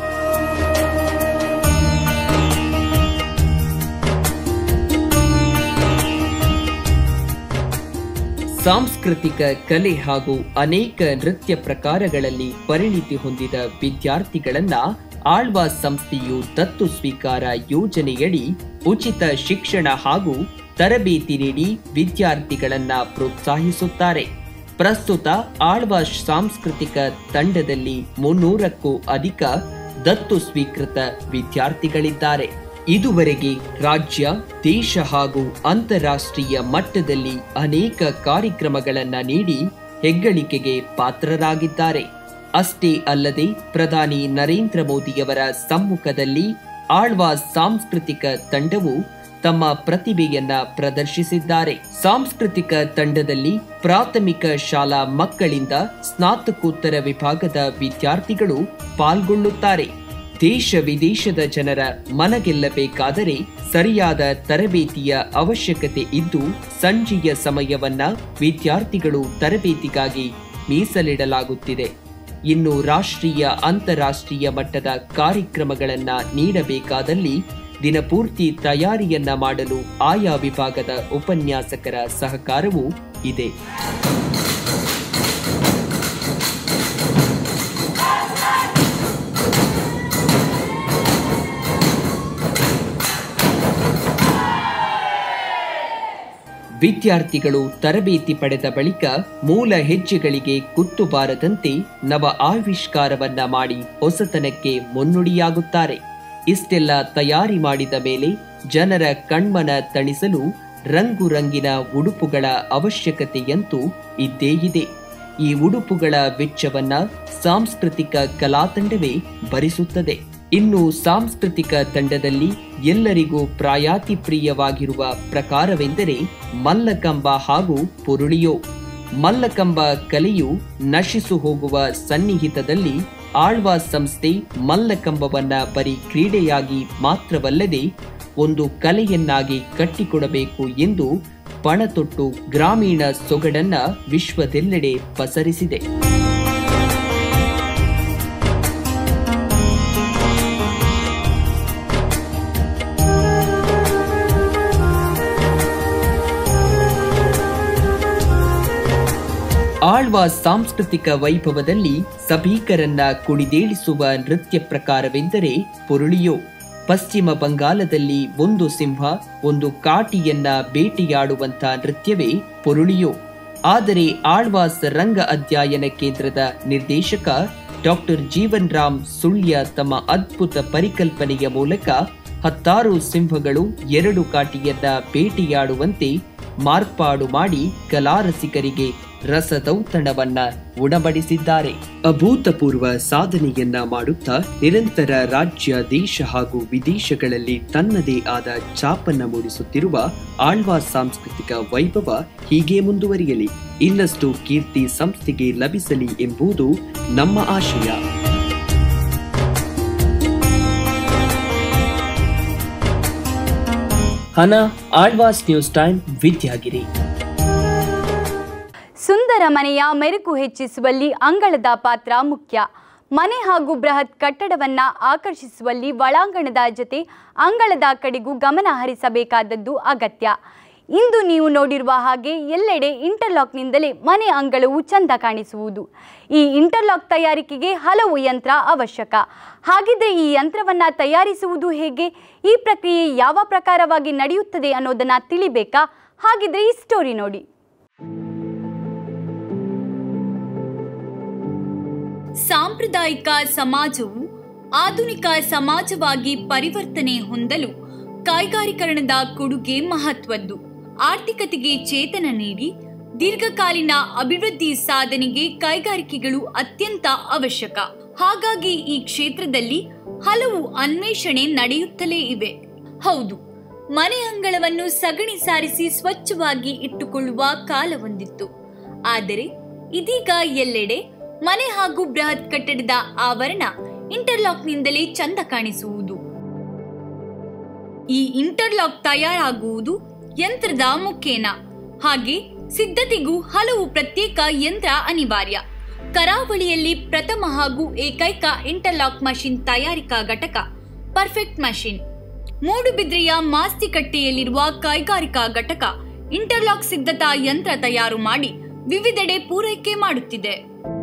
ಸಾಂಸ್ಕೃತಿಕ ಕಲೆ ಹಾಗೂ ಅನೇಕ ನೃತ್ಯ ಪ್ರಕಾರಗಳಲ್ಲಿ ಪರಿಣಿತಿ ಹೊಂದಿದ ವಿದ್ಯಾರ್ಥಿಗಳನ್ನ ಆಳ್ವಾಸ್ ಸಂಸ್ಥೆಯು ದತ್ತು ಸ್ವೀಕಾರ ಯೋಜನೆಯಡಿ ಉಚಿತ ಶಿಕ್ಷಣ ಹಾಗೂ ತರಬೇತಿ ನೀಡಿ ವಿದ್ಯಾರ್ಥಿಗಳನ್ನ ಪ್ರೋತ್ಸಾಹಿಸುತ್ತಾರೆ ಪ್ರಸ್ತುತ ಆಳ್ವಾಸ್ ಸಾಂಸ್ಕೃತಿಕ ತಂಡದಲ್ಲಿ ಮುನ್ನೂರಕ್ಕೂ ಅಧಿಕ ದತ್ತು ಸ್ವೀಕೃತ ವಿದ್ಯಾರ್ಥಿಗಳಿದ್ದಾರೆ ಇದುವರೆಗೆ ರಾಜ್ಯ ದೇಶ ಹಾಗೂ ಅಂತಾರಾಷ್ಟ್ರೀಯ ಮಟ್ಟದಲ್ಲಿ ಅನೇಕ ಕಾರ್ಯಕ್ರಮಗಳನ್ನ ನೀಡಿ ಹೆಗ್ಗಳಿಕೆಗೆ ಪಾತ್ರರಾಗಿದ್ದಾರೆ ಅಷ್ಟೇ ಅಲ್ಲದೆ ಪ್ರಧಾನಿ ನರೇಂದ್ರ ಮೋದಿಯವರ ಸಮ್ಮುಖದಲ್ಲಿ ಆಳ್ವಾಸ್ ಸಾಂಸ್ಕೃತಿಕ ತಂಡವು ತಮ್ಮ ಪ್ರತಿಭೆಯನ್ನ ಪ್ರದರ್ಶಿಸಿದ್ದಾರೆ ಸಾಂಸ್ಕೃತಿಕ ತಂಡದಲ್ಲಿ ಪ್ರಾಥಮಿಕ ಶಾಲಾ ಮಕ್ಕಳಿಂದ ಸ್ನಾತಕೋತ್ತರ ವಿಭಾಗದ ವಿದ್ಯಾರ್ಥಿಗಳು ಪಾಲ್ಗೊಳ್ಳುತ್ತಾರೆ ದೇಶ ವಿದೇಶದ ಜನರ ಮನಗೆಲ್ಲಬೇಕಾದರೆ ಸರಿಯಾದ ತರಬೇತಿಯ ಅವಶ್ಯಕತೆ ಇದ್ದು ಸಂಜೆಯ ಸಮಯವನ್ನ ವಿದ್ಯಾರ್ಥಿಗಳು ತರಬೇತಿಗಾಗಿ ಮೀಸಲಿಡಲಾಗುತ್ತಿದೆ ಇನ್ನು ರಾಷ್ಟ್ರೀಯ ಅಂತಾರಾಷ್ಟ್ರೀಯ ಮಟ್ಟದ ಕಾರ್ಯಕ್ರಮಗಳನ್ನ ನೀಡಬೇಕಾದಲ್ಲಿ ದಿನಪೂರ್ತಿ ತಯಾರಿಯನ್ನ ಮಾಡಲು ಆಯಾ ವಿಭಾಗದ ಉಪನ್ಯಾಸಕರ ಸಹಕಾರವೂ ಇದೆ ವಿದ್ಯಾರ್ಥಿಗಳು ತರಬೇತಿ ಪಡೆದ ಬಳಿಕ ಮೂಲ ಹೆಜ್ಜೆಗಳಿಗೆ ಕುತ್ತು ಬಾರದಂತೆ ನವ ಆವಿಷ್ಕಾರವನ್ನ ಮಾಡಿ ಹೊಸತನಕ್ಕೆ ಮುನ್ನುಡಿಯಾಗುತ್ತಾರೆ ಇಷ್ಟೆಲ್ಲ ತಯಾರಿ ಮಾಡಿದ ಮೇಲೆ ಜನರ ಕಣ್ಮನ ತಣಿಸಲು ರಂಗು ರಂಗಿನ ಉಡುಪುಗಳ ಅವಶ್ಯಕತೆಯಂತೂ ಇದ್ದೇ ಇದೆ ಈ ಉಡುಪುಗಳ ವೆಚ್ಚವನ್ನ ಸಾಂಸ್ಕೃತಿಕ ಕಲಾತಂಡವೇ ಭರಿಸುತ್ತದೆ ಇನ್ನು ಸಾಂಸ್ಕೃತಿಕ ತಂಡದಲ್ಲಿ ಎಲ್ಲರಿಗೂ ಪ್ರಾಯಾತಿಪ್ರಿಯವಾಗಿರುವ ಪ್ರಕಾರವೆಂದರೆ ಮಲ್ಲಕಂಬ ಹಾಗೂ ಪುರುಳಿಯೋ ಮಲ್ಲಕಂಬ ಕಲೆಯು ನಶಿಸು ಹೋಗುವ ಸನ್ನಿಹಿತದಲ್ಲಿ ಆಳ್ವಾಸ್ ಸಂಸ್ಥೆ ಮಲ್ಲಕಂಬವನ್ನ ಬರೀ ಕ್ರೀಡೆಯಾಗಿ ಮಾತ್ರವಲ್ಲದೆ ಒಂದು ಕಲೆಯನ್ನಾಗಿ ಕಟ್ಟಿಕೊಡಬೇಕು ಎಂದು ಪಣತೊಟ್ಟು ಗ್ರಾಮೀಣ ಸೊಗಡನ್ನ ವಿಶ್ವದೆಲ್ಲೆಡೆ ಪಸರಿಸಿದೆ ಆಳ್ವ ಸಾಂಸ್ಕೃತಿಕ ವೈಭವದಲ್ಲಿ ಸಭಿಕರನ್ನ ಕುಣಿದೇಳಿಸುವ ನೃತ್ಯ ಪ್ರಕಾರವೆಂದರೆ ಪುರುಳಿಯೋ ಪಶ್ಚಿಮ ಬಂಗಾಲದಲ್ಲಿ ಒಂದು ಸಿಂಹ ಒಂದು ಕಾಟಿಯನ್ನ ಬೇಟೆಯಾಡುವಂತ ನೃತ್ಯವೇ ಪುರುಳಿಯೋ ಆದರೆ ಆಳ್ವಾಸ್ ರಂಗ ಅಧ್ಯಯನ ಕೇಂದ್ರದ ನಿರ್ದೇಶಕ ಡಾಕ್ಟರ್ ಜೀವನ್ ರಾಮ್ ಸುಳ್ಯ ತಮ್ಮ ಅದ್ಭುತ ಪರಿಕಲ್ಪನೆಯ ಮೂಲಕ ಹತ್ತಾರು ಸಿಂಹಗಳು ಎರಡು ಕಾಟಿಯನ್ನ ಬೇಟೆಯಾಡುವಂತೆ ಮಾರ್ಪಾಡು ಮಾಡಿ ಕಲಾರಸಿಕರಿಗೆ ರಸದೌತಣವನ್ನ ಉಣಬಡಿಸಿದ್ದಾರೆ ಅಭೂತಪೂರ್ವ ಸಾಧನೆಯನ್ನ ಮಾಡುತ್ತಾ ನಿರಂತರ ರಾಜ್ಯ ದೇಶ ಹಾಗೂ ವಿದೇಶಗಳಲ್ಲಿ ತನ್ನದೇ ಆದ ಛಾಪನ್ನ ಮೂಡಿಸುತ್ತಿರುವ ಆಳ್ವಾ ಸಾಂಸ್ಕೃತಿಕ ವೈಭವ ಹೀಗೆ ಮುಂದುವರಿಯಲಿ ಇನ್ನಷ್ಟು ಕೀರ್ತಿ ಸಂಸ್ಥೆಗೆ ಲಭಿಸಲಿ ಎಂಬುದು ನಮ್ಮ ಆಶಯ ಹನ ಆಳ್ವಾಸ್ ನ್ಯೂಸ್ ಟೈಮ್ ವಿದ್ಯಾಗಿರಿ ಸುಂದರ ಮನೆಯ ಮೆರುಗು ಹೆಚ್ಚಿಸುವಲ್ಲಿ ಅಂಗಳದ ಪಾತ್ರ ಮುಖ್ಯ ಮನೆ ಹಾಗೂ ಬೃಹತ್ ಕಟ್ಟಡವನ್ನ ಆಕರ್ಷಿಸುವಲ್ಲಿ ಒಳಾಂಗಣದ ಜೊತೆ ಅಂಗಳದ ಕಡೆಗೂ ಗಮನ ಹರಿಸಬೇಕಾದದ್ದು ಅಗತ್ಯ ಇಂದು ನೀವು ನೋಡಿರುವ ಹಾಗೆ ಎಲ್ಲೆಡೆ ಇಂಟರ್ಲಾಕ್ನಿಂದಲೇ ಮನೆ ಅಂಗಳವು ಚಂದ ಕಾಣಿಸುವುದು ಈ ಇಂಟರ್ಲಾಕ್ ತಯಾರಿಕೆಗೆ ಹಲವು ಯಂತ್ರ ಅವಶ್ಯಕ ಹಾಗಿದ್ರೆ ಈ ಯಂತ್ರವನ್ನ ತಯಾರಿಸುವುದು ಹೇಗೆ ಈ ಪ್ರಕ್ರಿಯೆ ಯಾವ ಪ್ರಕಾರವಾಗಿ ನಡೆಯುತ್ತದೆ ಅನ್ನೋದನ್ನ ತಿಳಿಬೇಕಾ ಹಾಗಿದ್ರೆ ಈ ಸ್ಟೋರಿ ನೋಡಿ ಸಾಂಪ್ರದಾಯಿಕ ಸಮಾಜವು ಆಧುನಿಕ ಸಮಾಜವಾಗಿ ಪರಿವರ್ತನೆ ಹೊಂದಲು ಕೈಗಾರಿಕರಣದ ಕೊಡುಗೆ ಮಹತ್ವದ್ದು ಆರ್ಥಿಕತೆಗೆ ಚೇತನ ನೀಡಿ ದೀರ್ಘಕಾಲೀನ ಅಭಿವೃದ್ಧಿ ಸಾಧನೆಗೆ ಕೈಗಾರಿಕೆಗಳು ಅತ್ಯಂತ ಅವಶ್ಯಕ ಹಾಗಾಗಿ ಈ ಕ್ಷೇತ್ರದಲ್ಲಿ ಹಲವು ಅನ್ವೇಷಣೆ ನಡೆಯುತ್ತಲೇ ಇವೆ ಹೌದು ಮನೆ ಅಂಗಳವನ್ನು ಸಗಣಿ ಸಾರಿಸಿ ಸ್ವಚ್ಛವಾಗಿ ಇಟ್ಟುಕೊಳ್ಳುವ ಕಾಲವೊಂದಿತ್ತು ಆದರೆ ಇದೀಗ ಎಲ್ಲೆಡೆ ಮನೆ ಹಾಗೂ ಬೃಹತ್ ಕಟ್ಟಡದ ಆವರಣ ಇಂಟರ್ಲಾಕ್ನಿಂದಲೇ ಚಂದ ಕಾಣಿಸುವುದು ಈ ಇಂಟರ್ಲಾಕ್ ತಯಾರಾಗುವುದು ಯಂತ್ರದ ಮುಖೇನ ಹಾಗೆ ಸಿದ್ಧತೆಗೂ ಹಲವು ಪ್ರತ್ಯೇಕ ಯಂತ್ರ ಅನಿವಾರ್ಯ ಕರಾವಳಿಯಲ್ಲಿ ಪ್ರಥಮ ಹಾಗೂ ಏಕೈಕ ಇಂಟರ್ಲಾಕ್ ಮಷಿನ್ ತಯಾರಿಕಾ ಘಟಕ ಪರ್ಫೆಕ್ಟ್ ಮಷಿನ್ ಮೂಡುಬಿದ್ರೆಯ ಮಾಸ್ತಿಕಟ್ಟೆಯಲ್ಲಿರುವ ಕೈಗಾರಿಕಾ ಘಟಕ ಇಂಟರ್ಲಾಕ್ ಸಿದ್ಧತಾ ಯಂತ್ರ ತಯಾರು ಮಾಡಿ ವಿವಿಧೆಡೆ ಪೂರೈಕೆ ಮಾಡುತ್ತಿದೆ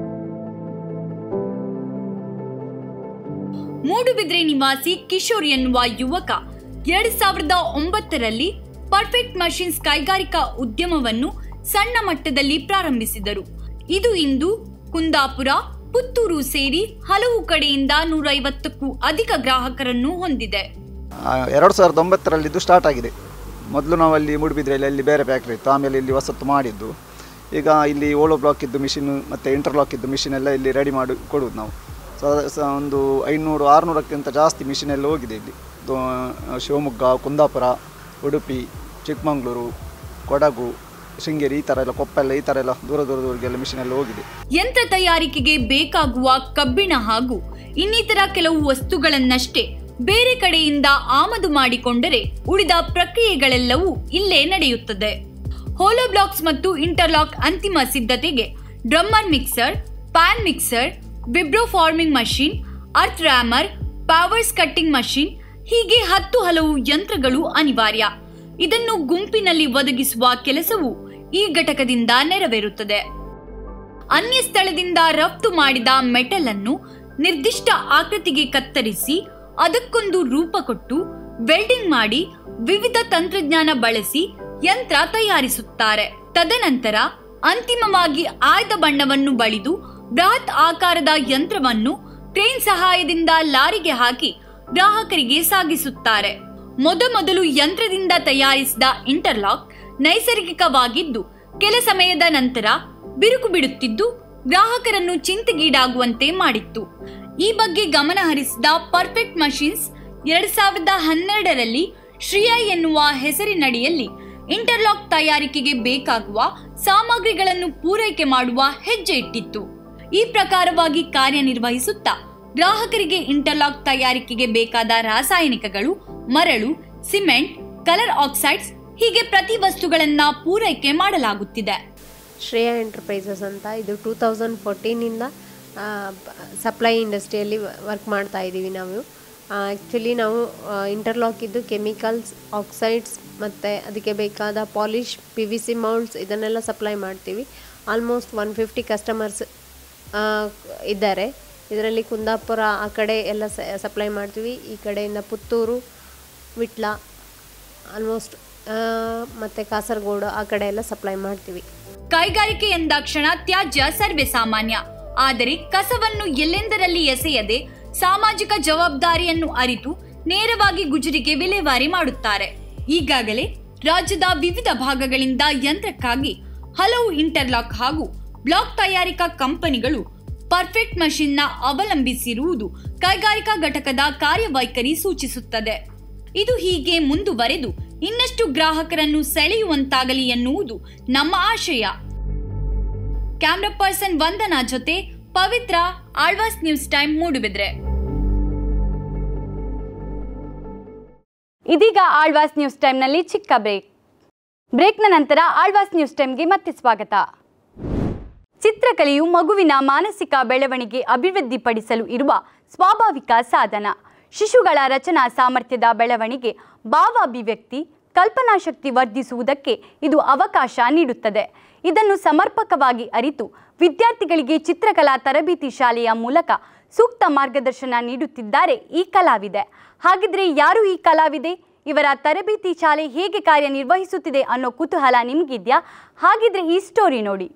ಮೂಡುಬಿದ್ರೆ ನಿವಾಸಿ ಕಿಶೋರ್ ಎನ್ನುವ ಯುವಕ ಎರಡ್ ಸಾವಿರದ ಒಂಬತ್ತರಲ್ಲಿ ಪರ್ಫೆಕ್ಟ್ ಮಷಿನ್ಸ್ ಕೈಗಾರಿಕಾ ಉದ್ಯಮವನ್ನು ಸಣ್ಣ ಮಟ್ಟದಲ್ಲಿ ಪ್ರಾರಂಭಿಸಿದರು ಇದು ಇಂದು ಕುಂದಾಪುರ ಪುತ್ತೂರು ಸೇರಿ ಹಲವು ಕಡೆಯಿಂದ ನೂರೈವತ್ತಕ್ಕೂ ಅಧಿಕ ಗ್ರಾಹಕರನ್ನು ಹೊಂದಿದೆ ಎರಡು ಸಾವಿರದ ಒಂಬತ್ತರಲ್ಲಿ ಇದು ಸ್ಟಾರ್ಟ್ ಆಗಿದೆ ಮೊದಲು ನಾವು ಅಲ್ಲಿ ಮೂಡುಬಿದ್ರೆಯಲ್ಲಿ ಅಲ್ಲಿ ಬೇರೆ ಫ್ಯಾಕ್ಟ್ರಿ ಇತ್ತು ಆಮೇಲೆ ಇಲ್ಲಿ ಹೊಸತ್ತು ಮಾಡಿದ್ದು ಈಗ ಇಲ್ಲಿ ಓಲೋ ಬ್ಲಾಕ್ ಇದ್ದು ಮಿಷಿನ್ ಮತ್ತು ಇಂಟರ್ಲಾಕ್ ಇದ್ದು ಮಿಷಿನ್ ಎಲ್ಲ ಇಲ್ಲಿ ರೆಡಿ ಮಾಡಿ ಕೊಡುವುದು ನಾವು ಸೊ ಸ ಒಂದು ಐನೂರು ಆರುನೂರಕ್ಕಿಂತ ಜಾಸ್ತಿ ಮಿಷಿನ್ ಎಲ್ಲ ಹೋಗಿದೆ ಇಲ್ಲಿ ಇದು, ಶಿವಮೊಗ್ಗ ಕುಂದಾಪುರ ಉಡುಪಿ ಚಿಕ್ಕಮಂಗ್ಳೂರು ಕೊಡಗು ಶೃಂಗೇರಿ ಈ ಥರ ಎಲ್ಲ ಕೊಪ್ಪೆಲ್ಲ ಈ ಥರ ಎಲ್ಲ ದೂರ ದೂರ ದೂರಿಗೆಲ್ಲ ಮಿಷಿನ್ ಎಲ್ಲ ಹೋಗಿದೆ ಯಂತ್ರ ತಯಾರಿಕೆಗೆ ಬೇಕಾಗುವ ಕಬ್ಬಿಣ ಹಾಗೂ ಇನ್ನಿತರ ಕೆಲವು ವಸ್ತುಗಳನ್ನಷ್ಟೇ ಬೇರೆ ಕಡೆಯಿಂದ ಆಮದು ಮಾಡಿಕೊಂಡರೆ ಉಳಿದ ಪ್ರಕ್ರಿಯೆಗಳೆಲ್ಲವೂ ಇಲ್ಲೇ ನಡೆಯುತ್ತದೆ ಹೋಲೋ ಬ್ಲಾಕ್ಸ್ ಮತ್ತು ಇಂಟರ್ಲಾಕ್ ಅಂತಿಮ ಸಿದ್ಧತೆಗೆ drummer mixer pan mixer vibro forming machine earth rammer powers cutting machine ಹೀಗೆ ಹತ್ತು ಹಲವು ಯಂತ್ರಗಳು ಅನಿವಾರ್ಯ ಇದನ್ನು ಗುಂಪಿನಲ್ಲಿ ಒದಗಿಸುವ ಕೆಲಸವು ಈ ಘಟಕದಿಂದ ನೆರವೇರುತ್ತದೆ ಅನ್ಯ ಸ್ಥಳದಿಂದ ರಫ್ತು ಮಾಡಿದ ಮೆಟಲ್ ಅನ್ನು ನಿರ್ದಿಷ್ಟ ಆಕೃತಿಗೆ ಕತ್ತರಿಸಿ ಅದಕ್ಕೊಂದು ರೂಪ ಕೊಟ್ಟು ವೆಲ್ಡಿಂಗ್ ಮಾಡಿ ವಿವಿಧ ತಂತ್ರಜ್ಞಾನ ಬಳಸಿ ಯಂತ್ರ ತಯಾರಿಸುತ್ತಾರೆ ತದನಂತರ ಅಂತಿಮವಾಗಿ ಆಯ್ದ ಬಣ್ಣವನ್ನು ಬಳಿದು ಬೃಹತ್ ಆಕಾರದ ಯಂತ್ರವನ್ನು ಟ್ರೈನ್ ಸಹಾಯದಿಂದ ಲಾರಿಗೆ ಹಾಕಿ ಗ್ರಾಹಕರಿಗೆ ಸಾಗಿಸುತ್ತಾರೆ ಮೊದಮೊದಲು ಯಂತ್ರದಿಂದ ತಯಾರಿಸಿದ ಇಂಟರ್ಲಾಕ್ ನೈಸರ್ಗಿಕವಾಗಿದ್ದು ಕೆಲ ಸಮಯದ ನಂತರ ಬಿರುಕು ಬಿಡುತ್ತಿದ್ದು ಗ್ರಾಹಕರನ್ನು ಚಿಂತೆಗೀಡಾಗುವಂತೆ ಮಾಡಿತ್ತು ಈ ಬಗ್ಗೆ ಗಮನ ಹರಿಸಿದ ಪರ್ಫೆಕ್ಟ್ ಮಷಿನ್ಸ್ ಎರಡ್ ಸಾವಿರದ ಹನ್ನೆರಡರಲ್ಲಿ ಶ್ರಿಯಾ ಎನ್ನುವ ಹೆಸರಿನಡಿಯಲ್ಲಿ ಇಂಟರ್ಲಾಕ್ ತಯಾರಿಕೆಗೆ ಬೇಕಾಗುವ ಸಾಮಗ್ರಿಗಳನ್ನು ಪೂರೈಕೆ ಮಾಡುವ ಹೆಜ್ಜೆ ಇಟ್ಟಿತ್ತು ಈ ಪ್ರಕಾರವಾಗಿ ಕಾರ್ಯನಿರ್ವಹಿಸುತ್ತಾ ಗ್ರಾಹಕರಿಗೆ ಇಂಟರ್ಲಾಕ್ ತಯಾರಿಕೆಗೆ ಬೇಕಾದ ರಾಸಾಯನಿಕಗಳು ಮರಳು ಸಿಮೆಂಟ್ ಕಲರ್ ಆಕ್ಸೈಡ್ಸ್ ಹೀಗೆ ಪ್ರತಿ ವಸ್ತುಗಳನ್ನ ಪೂರೈಕೆ ಮಾಡಲಾಗುತ್ತಿದೆ ಶ್ರೇಯಾ ಎಂಟರ್ಪ್ರೈಸಸ್ ಅಂತ ಇದು ಟೂ ತೌಸಂಡ್ ಫೋರ್ಟೀನಿಂದ ಸಪ್ಲೈ ಇಂಡಸ್ಟ್ರಿಯಲ್ಲಿ ವರ್ಕ್ ಮಾಡ್ತಾ ಇದ್ದೀವಿ ನಾವು ಆ್ಯಕ್ಚುಲಿ ನಾವು ಇಂಟರ್ಲಾಕ್ ಇದ್ದು ಕೆಮಿಕಲ್ಸ್ ಆಕ್ಸೈಡ್ಸ್ ಮತ್ತು ಅದಕ್ಕೆ ಬೇಕಾದ polish P V C moulds ಇದನ್ನೆಲ್ಲ ಸಪ್ಲೈ ಮಾಡ್ತೀವಿ ಆಲ್ಮೋಸ್ಟ್ ಒನ್ ಫಿಫ್ಟಿ ಕಸ್ಟಮರ್ಸ್ ಇದ್ದಾರೆ ಇದರಲ್ಲಿ ಕುಂದಾಪುರ ಆ ಕಡೆ ಎಲ್ಲ ಸಪ್ಲೈ ಮಾಡ್ತೀವಿ ಈ ಕಡೆಯಿಂದ ಪುತ್ತೂರು ವಿಟ್ಲ ಆಲ್ಮೋಸ್ಟ್ ಮತ್ತು ಕಾಸರಗೋಡು ಆ ಕಡೆ ಎಲ್ಲ ಸಪ್ಲೈ ಮಾಡ್ತೀವಿ ಕೈಗಾರಿಕೆ ಎಂದಾಕ್ಷಣ ತ್ಯಾಜ್ಯ ಸರ್ವೇ ಸಾಮಾನ್ಯ ಆದರೆ ಕಸವನ್ನು ಎಲ್ಲೆಂದರಲ್ಲಿ ಎಸೆಯದೆ ಸಾಮಾಜಿಕ ಜವಾಬ್ದಾರಿಯನ್ನು ಅರಿತು ನೇರವಾಗಿ ಗುಜರಿಗೆ ವಿಲೇವಾರಿ ಮಾಡುತ್ತಾರೆ ಈಗಾಗಲೇ ರಾಜ್ಯದ ವಿವಿಧ ಭಾಗಗಳಿಂದ ಯಂತ್ರಕ್ಕಾಗಿ ಹಲವು ಇಂಟರ್ಲಾಕ್ ಹಾಗೂ ಬ್ಲಾಕ್ ತಯಾರಿಕಾ ಕಂಪನಿಗಳು ಪರ್ಫೆಕ್ಟ್ ಮಷಿನ್ನ ಅವಲಂಬಿಸಿರುವುದು ಕೈಗಾರಿಕಾ ಘಟಕದ ಕಾರ್ಯವೈಖರಿ ಸೂಚಿಸುತ್ತದೆ ಇದು ಹೀಗೆ ಮುಂದುವರೆದು ಇನ್ನಷ್ಟು ಗ್ರಾಹಕರನ್ನು ಸೆಳೆಯುವಂತಾಗಲಿ ಎನ್ನುವುದು ನಮ್ಮ ಆಶಯ ಕ್ಯಾಮ್ರಾ ಪರ್ಸನ್ ವಂದನಾ ಜೊತೆ ಪವಿತ್ರ ಆಳ್ವಾಸ್ ನ್ಯೂಸ್ ಟೈಮ್ ಮೂಡುಬಿದ್ರೆ ಇದೀಗ ಆಳ್ವಾಸ್ ನ್ಯೂಸ್ ಟೈಮ್ನಲ್ಲಿ ಚಿಕ್ಕ ಬ್ರೇಕ್ ಬ್ರೇಕ್ನ ನಂತರ ಆಳ್ವಾಸ್ ನ್ಯೂಸ್ ಟೈಮ್ಗೆ ಮತ್ತೆ ಸ್ವಾಗತ ಚಿತ್ರಕಲೆಯು ಮಗುವಿನ ಮಾನಸಿಕ ಬೆಳವಣಿಗೆ ಅಭಿವೃದ್ಧಿಪಡಿಸಲು ಇರುವ ಸ್ವಾಭಾವಿಕ ಸಾಧನ ಶಿಶುಗಳ ರಚನಾ ಸಾಮರ್ಥ್ಯದ ಬೆಳವಣಿಗೆ ಭಾವಾಭಿವ್ಯಕ್ತಿ ಕಲ್ಪನಾಶಕ್ತಿ ವರ್ಧಿಸುವುದಕ್ಕೆ ಇದು ಅವಕಾಶ ನೀಡುತ್ತದೆ ಇದನ್ನು ಸಮರ್ಪಕವಾಗಿ ಅರಿತು ವಿದ್ಯಾರ್ಥಿಗಳಿಗೆ ಚಿತ್ರಕಲಾ ತರಬೇತಿ ಶಾಲೆಯ ಮೂಲಕ ಸೂಕ್ತ ಮಾರ್ಗದರ್ಶನ ನೀಡುತ್ತಿದ್ದಾರೆ ಈ ಕಲಾವಿದೆ ಹಾಗಿದ್ರೆ ಯಾರು ಈ ಕಲಾವಿದೆ ಇವರ ತರಬೇತಿ ಶಾಲೆ ಹೇಗೆ ಕಾರ್ಯನಿರ್ವಹಿಸುತ್ತಿದೆ ಅನ್ನೋ ಕುತೂಹಲ ನಿಮಗಿದ್ಯಾ ಹಾಗಿದ್ರೆ ಈ ಸ್ಟೋರಿ ನೋಡಿ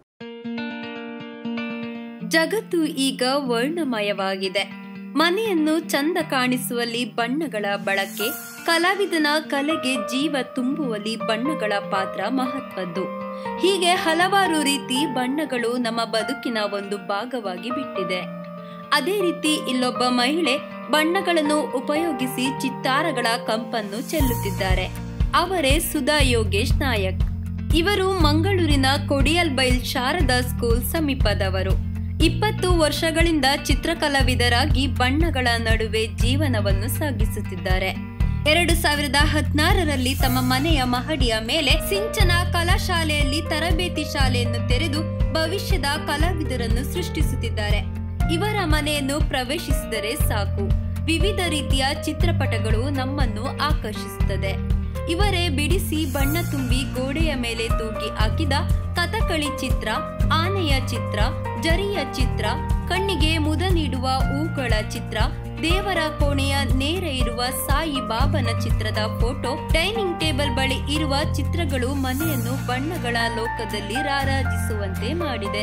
ಜಗತ್ತು ಈಗ ವರ್ಣಮಯವಾಗಿದೆ ಮನೆಯನ್ನು ಚಂದ ಕಾಣಿಸುವಲ್ಲಿ ಬಣ್ಣಗಳ ಬಳಕೆ ಕಲಾವಿದನ ಕಲೆಗೆ ಜೀವ ತುಂಬುವಲ್ಲಿ ಬಣ್ಣಗಳ ಪಾತ್ರ ಮಹತ್ವದ್ದು ಹೀಗೆ ಹಲವಾರು ರೀತಿ ಬಣ್ಣಗಳು ನಮ್ಮ ಬದುಕಿನ ಒಂದು ಭಾಗವಾಗಿ ಬಿಟ್ಟಿದೆ ಅದೇ ರೀತಿ ಇಲ್ಲೊಬ್ಬ ಮಹಿಳೆ ಬಣ್ಣಗಳನ್ನು ಉಪಯೋಗಿಸಿ ಚಿತ್ತಾರಗಳ ಕಂಪನ್ನು ಚೆಲ್ಲುತ್ತಿದ್ದಾರೆ ಅವರೇ ಸುಧಾ ಯೋಗೇಶ್ ನಾಯಕ್ ಇವರು ಮಂಗಳೂರಿನ ಕೊಡಿಯಲ್ಬೈಲ್ ಶಾರದಾ ಸ್ಕೂಲ್ ಸಮೀಪದವರು ಇಪ್ಪತ್ತು ವರ್ಷಗಳಿಂದ ಚಿತ್ರಕಲಾವಿದರಾಗಿ ಬಣ್ಣಗಳ ನಡುವೆ ಜೀವನವನ್ನು ಸಾಗಿಸುತ್ತಿದ್ದಾರೆ ಎರಡು ಸಾವಿರದ ಹದಿನಾರರಲ್ಲಿ ತಮ್ಮ ಮನೆಯ ಮಹಡಿಯ ಮೇಲೆ ಸಿಂಚನ ಕಲಾಶಾಲೆಯಲ್ಲಿ ತರಬೇತಿ ಶಾಲೆಯನ್ನು ತೆರೆದು ಭವಿಷ್ಯದ ಕಲಾವಿದರನ್ನು ಸೃಷ್ಟಿಸುತ್ತಿದ್ದಾರೆ ಇವರ ಮನೆಯನ್ನು ಪ್ರವೇಶಿಸಿದರೆ ಸಾಕು ವಿವಿಧ ರೀತಿಯ ಚಿತ್ರಪಟಗಳು ನಮ್ಮನ್ನು ಆಕರ್ಷಿಸುತ್ತದೆ ಇವರೇ ಬಿಡಿಸಿ ಬಣ್ಣ ತುಂಬಿ ಗೋಡೆಯ ಮೇಲೆ ತೂಗಿ ಹಾಕಿದ ಕಥಕಳಿ ಚಿತ್ರ ಆನೆಯ ಚಿತ್ರ ಜರಿಯ ಚಿತ್ರ ಕಣ್ಣಿಗೆ ಮುದ ನೀಡುವ ಹೂಗಳ ಚಿತ್ರ ದೇವರ ಕೋಣೆಯ ನೇರ ಇರುವ ಸಾಯಿ ಬಾಬನ ಚಿತ್ರದ ಫೋಟೋ ಡೈನಿಂಗ್ ಟೇಬಲ್ ಬಳಿ ಇರುವ ಚಿತ್ರಗಳು ಮನೆಯನ್ನು ಬಣ್ಣಗಳ ಲೋಕದಲ್ಲಿ ರಾರಾಜಿಸುವಂತೆ ಮಾಡಿದೆ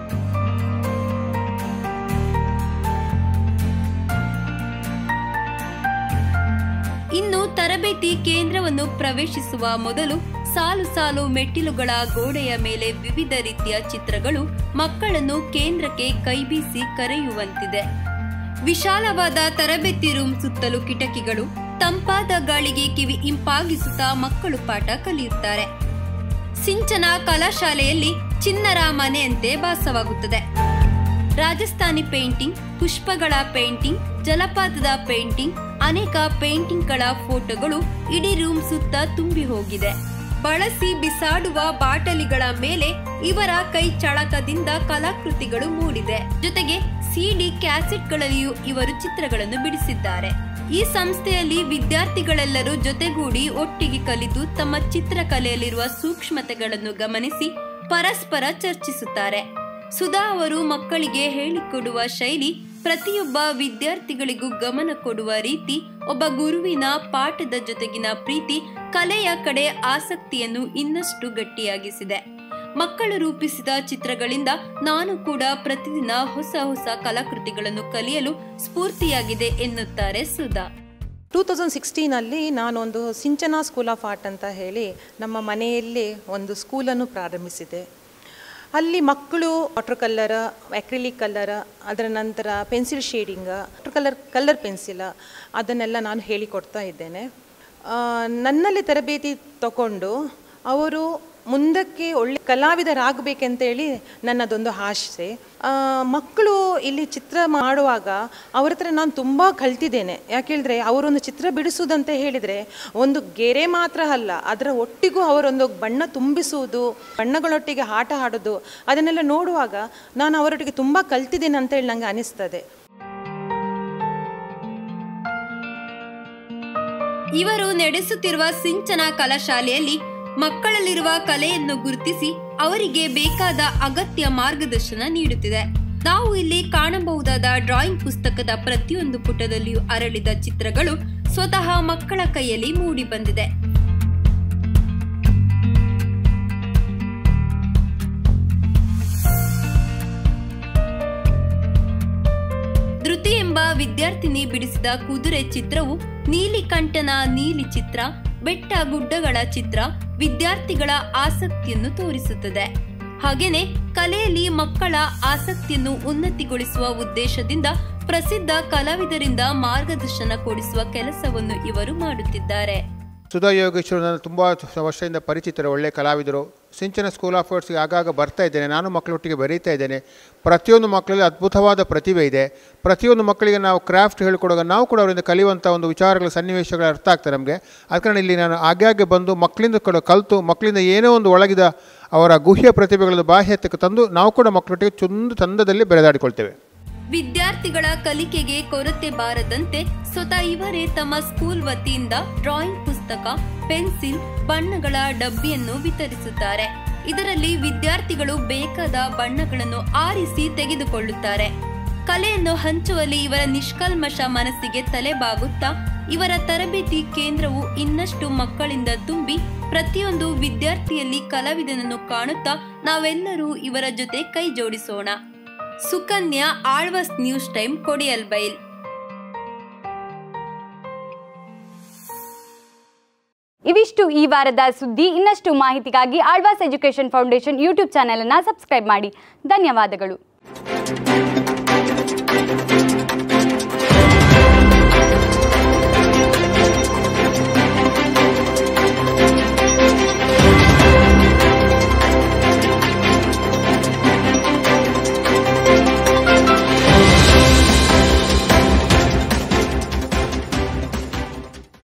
ಇನ್ನು ತರಬೇತಿ ಕೇಂದ್ರವನ್ನು ಪ್ರವೇಶಿಸುವ ಮೊದಲು ಸಾಲು ಸಾಲು ಮೆಟ್ಟಿಲುಗಳ ಗೋಡೆಯ ಮೇಲೆ ವಿವಿಧ ರೀತಿಯ ಚಿತ್ರಗಳು ಮಕ್ಕಳನ್ನು ಕೇಂದ್ರಕ್ಕೆ ಕೈಬೀಸಿ ಕರೆಯುವಂತಿದೆ ವಿಶಾಲವಾದ ತರಬೇತಿ ರೂಮ್ ಸುತ್ತಲೂ ಕಿಟಕಿಗಳು ತಂಪಾದ ಗಾಳಿಗೆ ಕಿವಿ ಇಂಪಾಗಿಸುತ್ತಾ ಮಕ್ಕಳು ಪಾಠ ಕಲಿಯುತ್ತಾರೆ ಸಿಂಚನ ಕಲಾಶಾಲೆಯಲ್ಲಿ ಚಿನ್ನರ ಮನೆಯಂತೆ ಭಾಸವಾಗುತ್ತದೆ ರಾಜಸ್ಥಾನಿ ಪೇಂಟಿಂಗ್ ಪುಷ್ಪಗಳ ಪೇಂಟಿಂಗ್ ಜಲಪಾತದ ಪೇಂಟಿಂಗ್ ಅನೇಕ ಪೇಂಟಿಂಗ್ಗಳ ಫೋಟೋಗಳು ಇಡೀ ರೂಮ್ ಸುತ್ತ ತುಂಬಿ ಹೋಗಿದೆ ಬಳಸಿ ಬಿಸಾಡುವ ಬಾಟಲಿಗಳ ಮೇಲೆ ಇವರ ಕೈ ಚಳಕದಿಂದ ಕಲಾಕೃತಿಗಳು ಮೂಡಿದೆ ಜೊತೆಗೆ ಸಿಡಿ ಕ್ಯಾಸೆಟ್ಗಳಲ್ಲಿಯೂ ಇವರು ಚಿತ್ರಗಳನ್ನು ಬಿಡಿಸಿದ್ದಾರೆ ಈ ಸಂಸ್ಥೆಯಲ್ಲಿ ವಿದ್ಯಾರ್ಥಿಗಳೆಲ್ಲರೂ ಜೊತೆಗೂಡಿ ಒಟ್ಟಿಗೆ ಕಲಿತು ತಮ್ಮ ಚಿತ್ರಕಲೆಯಲ್ಲಿರುವ ಸೂಕ್ಷ್ಮತೆಗಳನ್ನು ಗಮನಿಸಿ ಪರಸ್ಪರ ಚರ್ಚಿಸುತ್ತಾರೆ ಸುಧಾ ಅವರು ಮಕ್ಕಳಿಗೆ ಹೇಳಿಕೊಡುವ ಶೈಲಿ ಪ್ರತಿಯೊಬ್ಬ ವಿದ್ಯಾರ್ಥಿಗಳಿಗೂ ಗಮನ ಕೊಡುವ ರೀತಿ ಒಬ್ಬ ಗುರುವಿನ ಪಾಠದ ಜೊತೆಗಿನ ಪ್ರೀತಿ ಕಲೆಯ ಕಡೆ ಆಸಕ್ತಿಯನ್ನು ಇನ್ನಷ್ಟು ಗಟ್ಟಿಯಾಗಿಸಿದೆ ಮಕ್ಕಳು ರೂಪಿಸಿದ ಚಿತ್ರಗಳಿಂದ ನಾನು ಕೂಡ ಪ್ರತಿದಿನ ಹೊಸ ಹೊಸ ಕಲಾಕೃತಿಗಳನ್ನು ಕಲಿಯಲು ಸ್ಫೂರ್ತಿಯಾಗಿದೆ ಎನ್ನುತ್ತಾರೆ ಸುಧಾ ಟೂ ತೌಸಂಡ್ ಸಿಕ್ಸ್ಟೀನಲ್ಲಿ ನಾನೊಂದು ಸಿಂಚನಾ ಸ್ಕೂಲ್ ಆಫ್ ಆರ್ಟ್ ಅಂತ ಹೇಳಿ ನಮ್ಮ ಮನೆಯಲ್ಲಿ ಒಂದು ಸ್ಕೂಲನ್ನು ಪ್ರಾರಂಭಿಸಿದೆ ಅಲ್ಲಿ ಮಕ್ಕಳು ವಾಟರ್ ಕಲ್ಲರ್ ಅಕ್ರಿಲಿಕ್ ಕಲ್ಲರ್ ಅದರ ನಂತರ pencil shading water colour colour pencil ಅದನ್ನೆಲ್ಲ ನಾನು ಹೇಳಿಕೊಡ್ತಾ ಇದ್ದೇನೆ ಆ, ನನ್ನಲ್ಲಿ ತರಬೇತಿ ತಗೊಂಡು ಅವರು ಮುಂದಕ್ಕೆ ಒಳ್ಳೆ ಕಲಾವಿದರಾಗಬೇಕಂತೇಳಿ ನನ್ನದೊಂದು ಆಸೆ ಆ, ಮಕ್ಕಳು ಇಲ್ಲಿ ಚಿತ್ರ ಮಾಡುವಾಗ ಅವ್ರ ಹತ್ರ ನಾನು ತುಂಬ ಕಲ್ತಿದ್ದೇನೆ ಯಾಕೆ ಹೇಳಿದ್ರೆ ಅವರೊಂದು ಚಿತ್ರ ಬಿಡಿಸುವುದಂತ ಹೇಳಿದರೆ ಒಂದು ಗೆರೆ ಮಾತ್ರ ಅಲ್ಲ ಅದರ ಒಟ್ಟಿಗೂ ಅವರೊಂದು ಬಣ್ಣ ತುಂಬಿಸುವುದು ಬಣ್ಣಗಳೊಟ್ಟಿಗೆ ಆಟ ಆಡೋದು ಅದನ್ನೆಲ್ಲ ನೋಡುವಾಗ ನಾನು ಅವರೊಟ್ಟಿಗೆ ತುಂಬ ಕಲ್ತಿದ್ದೇನೆ ಅಂತೇಳಿ ನನಗೆ ಅನಿಸ್ತದೆ ಇವರು ನಡೆಸುತ್ತಿರುವ ಸಿಂಚನ ಕಲಾಶಾಲೆಯಲ್ಲಿ ಮಕ್ಕಳಲ್ಲಿರುವ ಕಲೆಯನ್ನು ಗುರುತಿಸಿ ಅವರಿಗೆ ಬೇಕಾದ ಅಗತ್ಯ ಮಾರ್ಗದರ್ಶನ ನೀಡುತ್ತಿದೆ ನಾವು ಇಲ್ಲಿ ಕಾಣಬಹುದಾದ ಡ್ರಾಯಿಂಗ್ ಪುಸ್ತಕದ ಪ್ರತಿಯೊಂದು ಪುಟದಲ್ಲಿಯೂ ಅರಳಿದ ಚಿತ್ರಗಳು ಸ್ವತಃ ಮಕ್ಕಳ ಕೈಯಲ್ಲಿ ಮೂಡಿ ಬಂದಿದೆ ಧೃತಿ ಎಂಬ ವಿದ್ಯಾರ್ಥಿನಿ ಬಿಡಿಸಿದ ಕುದುರೆ ಚಿತ್ರವು ನೀಲಿಕಂಠನ ನೀಲಿ ಚಿತ್ರ ಬೆಟ್ಟ ಗುಡ್ಡಗಳ ಚಿತ್ರ ವಿದ್ಯಾರ್ಥಿಗಳ ಆಸಕ್ತಿಯನ್ನು ತೋರಿಸುತ್ತದೆ ಹಾಗೇನೆ ಕಲೆಯಲ್ಲಿ ಮಕ್ಕಳ ಆಸಕ್ತಿಯನ್ನು ಉನ್ನತಿಗೊಳಿಸುವ ಉದ್ದೇಶದಿಂದ ಪ್ರಸಿದ್ಧ ಕಲಾವಿದರಿಂದ ಮಾರ್ಗದರ್ಶನ ಕೊಡಿಸುವ ಕೆಲಸವನ್ನು ಇವರು ಮಾಡುತ್ತಿದ್ದಾರೆ ಸುಧಾ ಯೋಗೇಶ್ವರ್ ನಾನು ತುಂಬ ವರ್ಷದಿಂದ ಪರಿಚಿತರು ಒಳ್ಳೆಯ ಕಲಾವಿದರು ಸಿಂಚನ ಸ್ಕೂಲ್ ಆಫ್ ಆರ್ಟ್ಸ್ಗೆ ಆಗಾಗ ಬರ್ತಾ ಇದ್ದೇನೆ ನಾನು ಮಕ್ಕಳೊಟ್ಟಿಗೆ ಬರೀತಾ ಇದ್ದೇನೆ ಪ್ರತಿಯೊಂದು ಮಕ್ಕಳಲ್ಲಿ ಅದ್ಭುತವಾದ ಪ್ರತಿಭೆ ಇದೆ ಪ್ರತಿಯೊಂದು ಮಕ್ಕಳಿಗೆ ನಾವು ಕ್ರಾಫ್ಟ್ ಹೇಳ್ಕೊಡುವಾಗ ನಾವು ಕೂಡ ಅವರಿಂದ ಕಲಿಯುವಂಥ ಒಂದು ವಿಚಾರಗಳ ಸನ್ನಿವೇಶಗಳು ಅರ್ಥ ಆಗ್ತದೆ ನಮಗೆ ಅದ ಕಾರಣ ಇಲ್ಲಿ ನಾನು ಆಗಾಗ್ಗೆ ಬಂದು ಮಕ್ಕಳಿಂದ ಕೂಡ ಕಲಿತು ಮಕ್ಕಳಿಂದ ಏನೋ ಒಂದು ಒಳಗಿದ ಅವರ ಗುಹ್ಯ ಪ್ರತಿಭೆಗಳನ್ನು ಬಾಹ್ಯತಕ್ಕೆ ತಂದು ನಾವು ಕೂಡ ಮಕ್ಕಳೊಟ್ಟಿಗೆ ಚುಂದು ಚಂದದಲ್ಲಿ ಬೆಳೆದಾಡಿಕೊಳ್ತೇವೆ ವಿದ್ಯಾರ್ಥಿಗಳ ಕಲಿಕೆಗೆ ಕೊರತೆ ಬಾರದಂತೆ ಸ್ವತಃ ಇವರೇ ತಮ್ಮ ಸ್ಕೂಲ್ ವತಿಯಿಂದ ಡ್ರಾಯಿಂಗ್ ಪುಸ್ತಕ ಪೆನ್ಸಿಲ್ ಬಣ್ಣಗಳ ಡಬ್ಬಿಯನ್ನು ವಿತರಿಸುತ್ತಾರೆ ಇದರಲ್ಲಿ ವಿದ್ಯಾರ್ಥಿಗಳು ಬೇಕಾದ ಬಣ್ಣಗಳನ್ನು ಆರಿಸಿ ತೆಗೆದುಕೊಳ್ಳುತ್ತಾರೆ ಕಲೆಯನ್ನು ಹಂಚುವಲ್ಲಿ ಇವರ ನಿಷ್ಕಲ್ಮಶ ಮನಸ್ಸಿಗೆ ತಲೆಬಾಗುತ್ತಾ ಇವರ ತರಬೇತಿ ಕೇಂದ್ರವು ಇನ್ನಷ್ಟು ಮಕ್ಕಳಿಂದ ತುಂಬಿ ಪ್ರತಿಯೊಂದು ವಿದ್ಯಾರ್ಥಿಯಲ್ಲಿ ಕಲಾವಿದನನ್ನು ಕಾಣುತ್ತಾ ನಾವೆಲ್ಲರೂ ಇವರ ಜೊತೆ ಕೈ ಜೋಡಿಸೋಣ ಸುಕನ್ಯಾ ಆಳ್ವಾಸ್ ನ್ಯೂಸ್ ಟೈಮ್ ಕೊಡಿಯಲ್ಬೈಲ್ ಇವಿಷ್ಟು ಈ ವಾರದ ಸುದ್ದಿ ಇನ್ನಷ್ಟು ಮಾಹಿತಿಗಾಗಿ Alvas education foundation YouTube channel ಅನ್ನು ಸಬ್ಸ್ಕ್ರೈಬ್ ಮಾಡಿ ಧನ್ಯವಾದಗಳು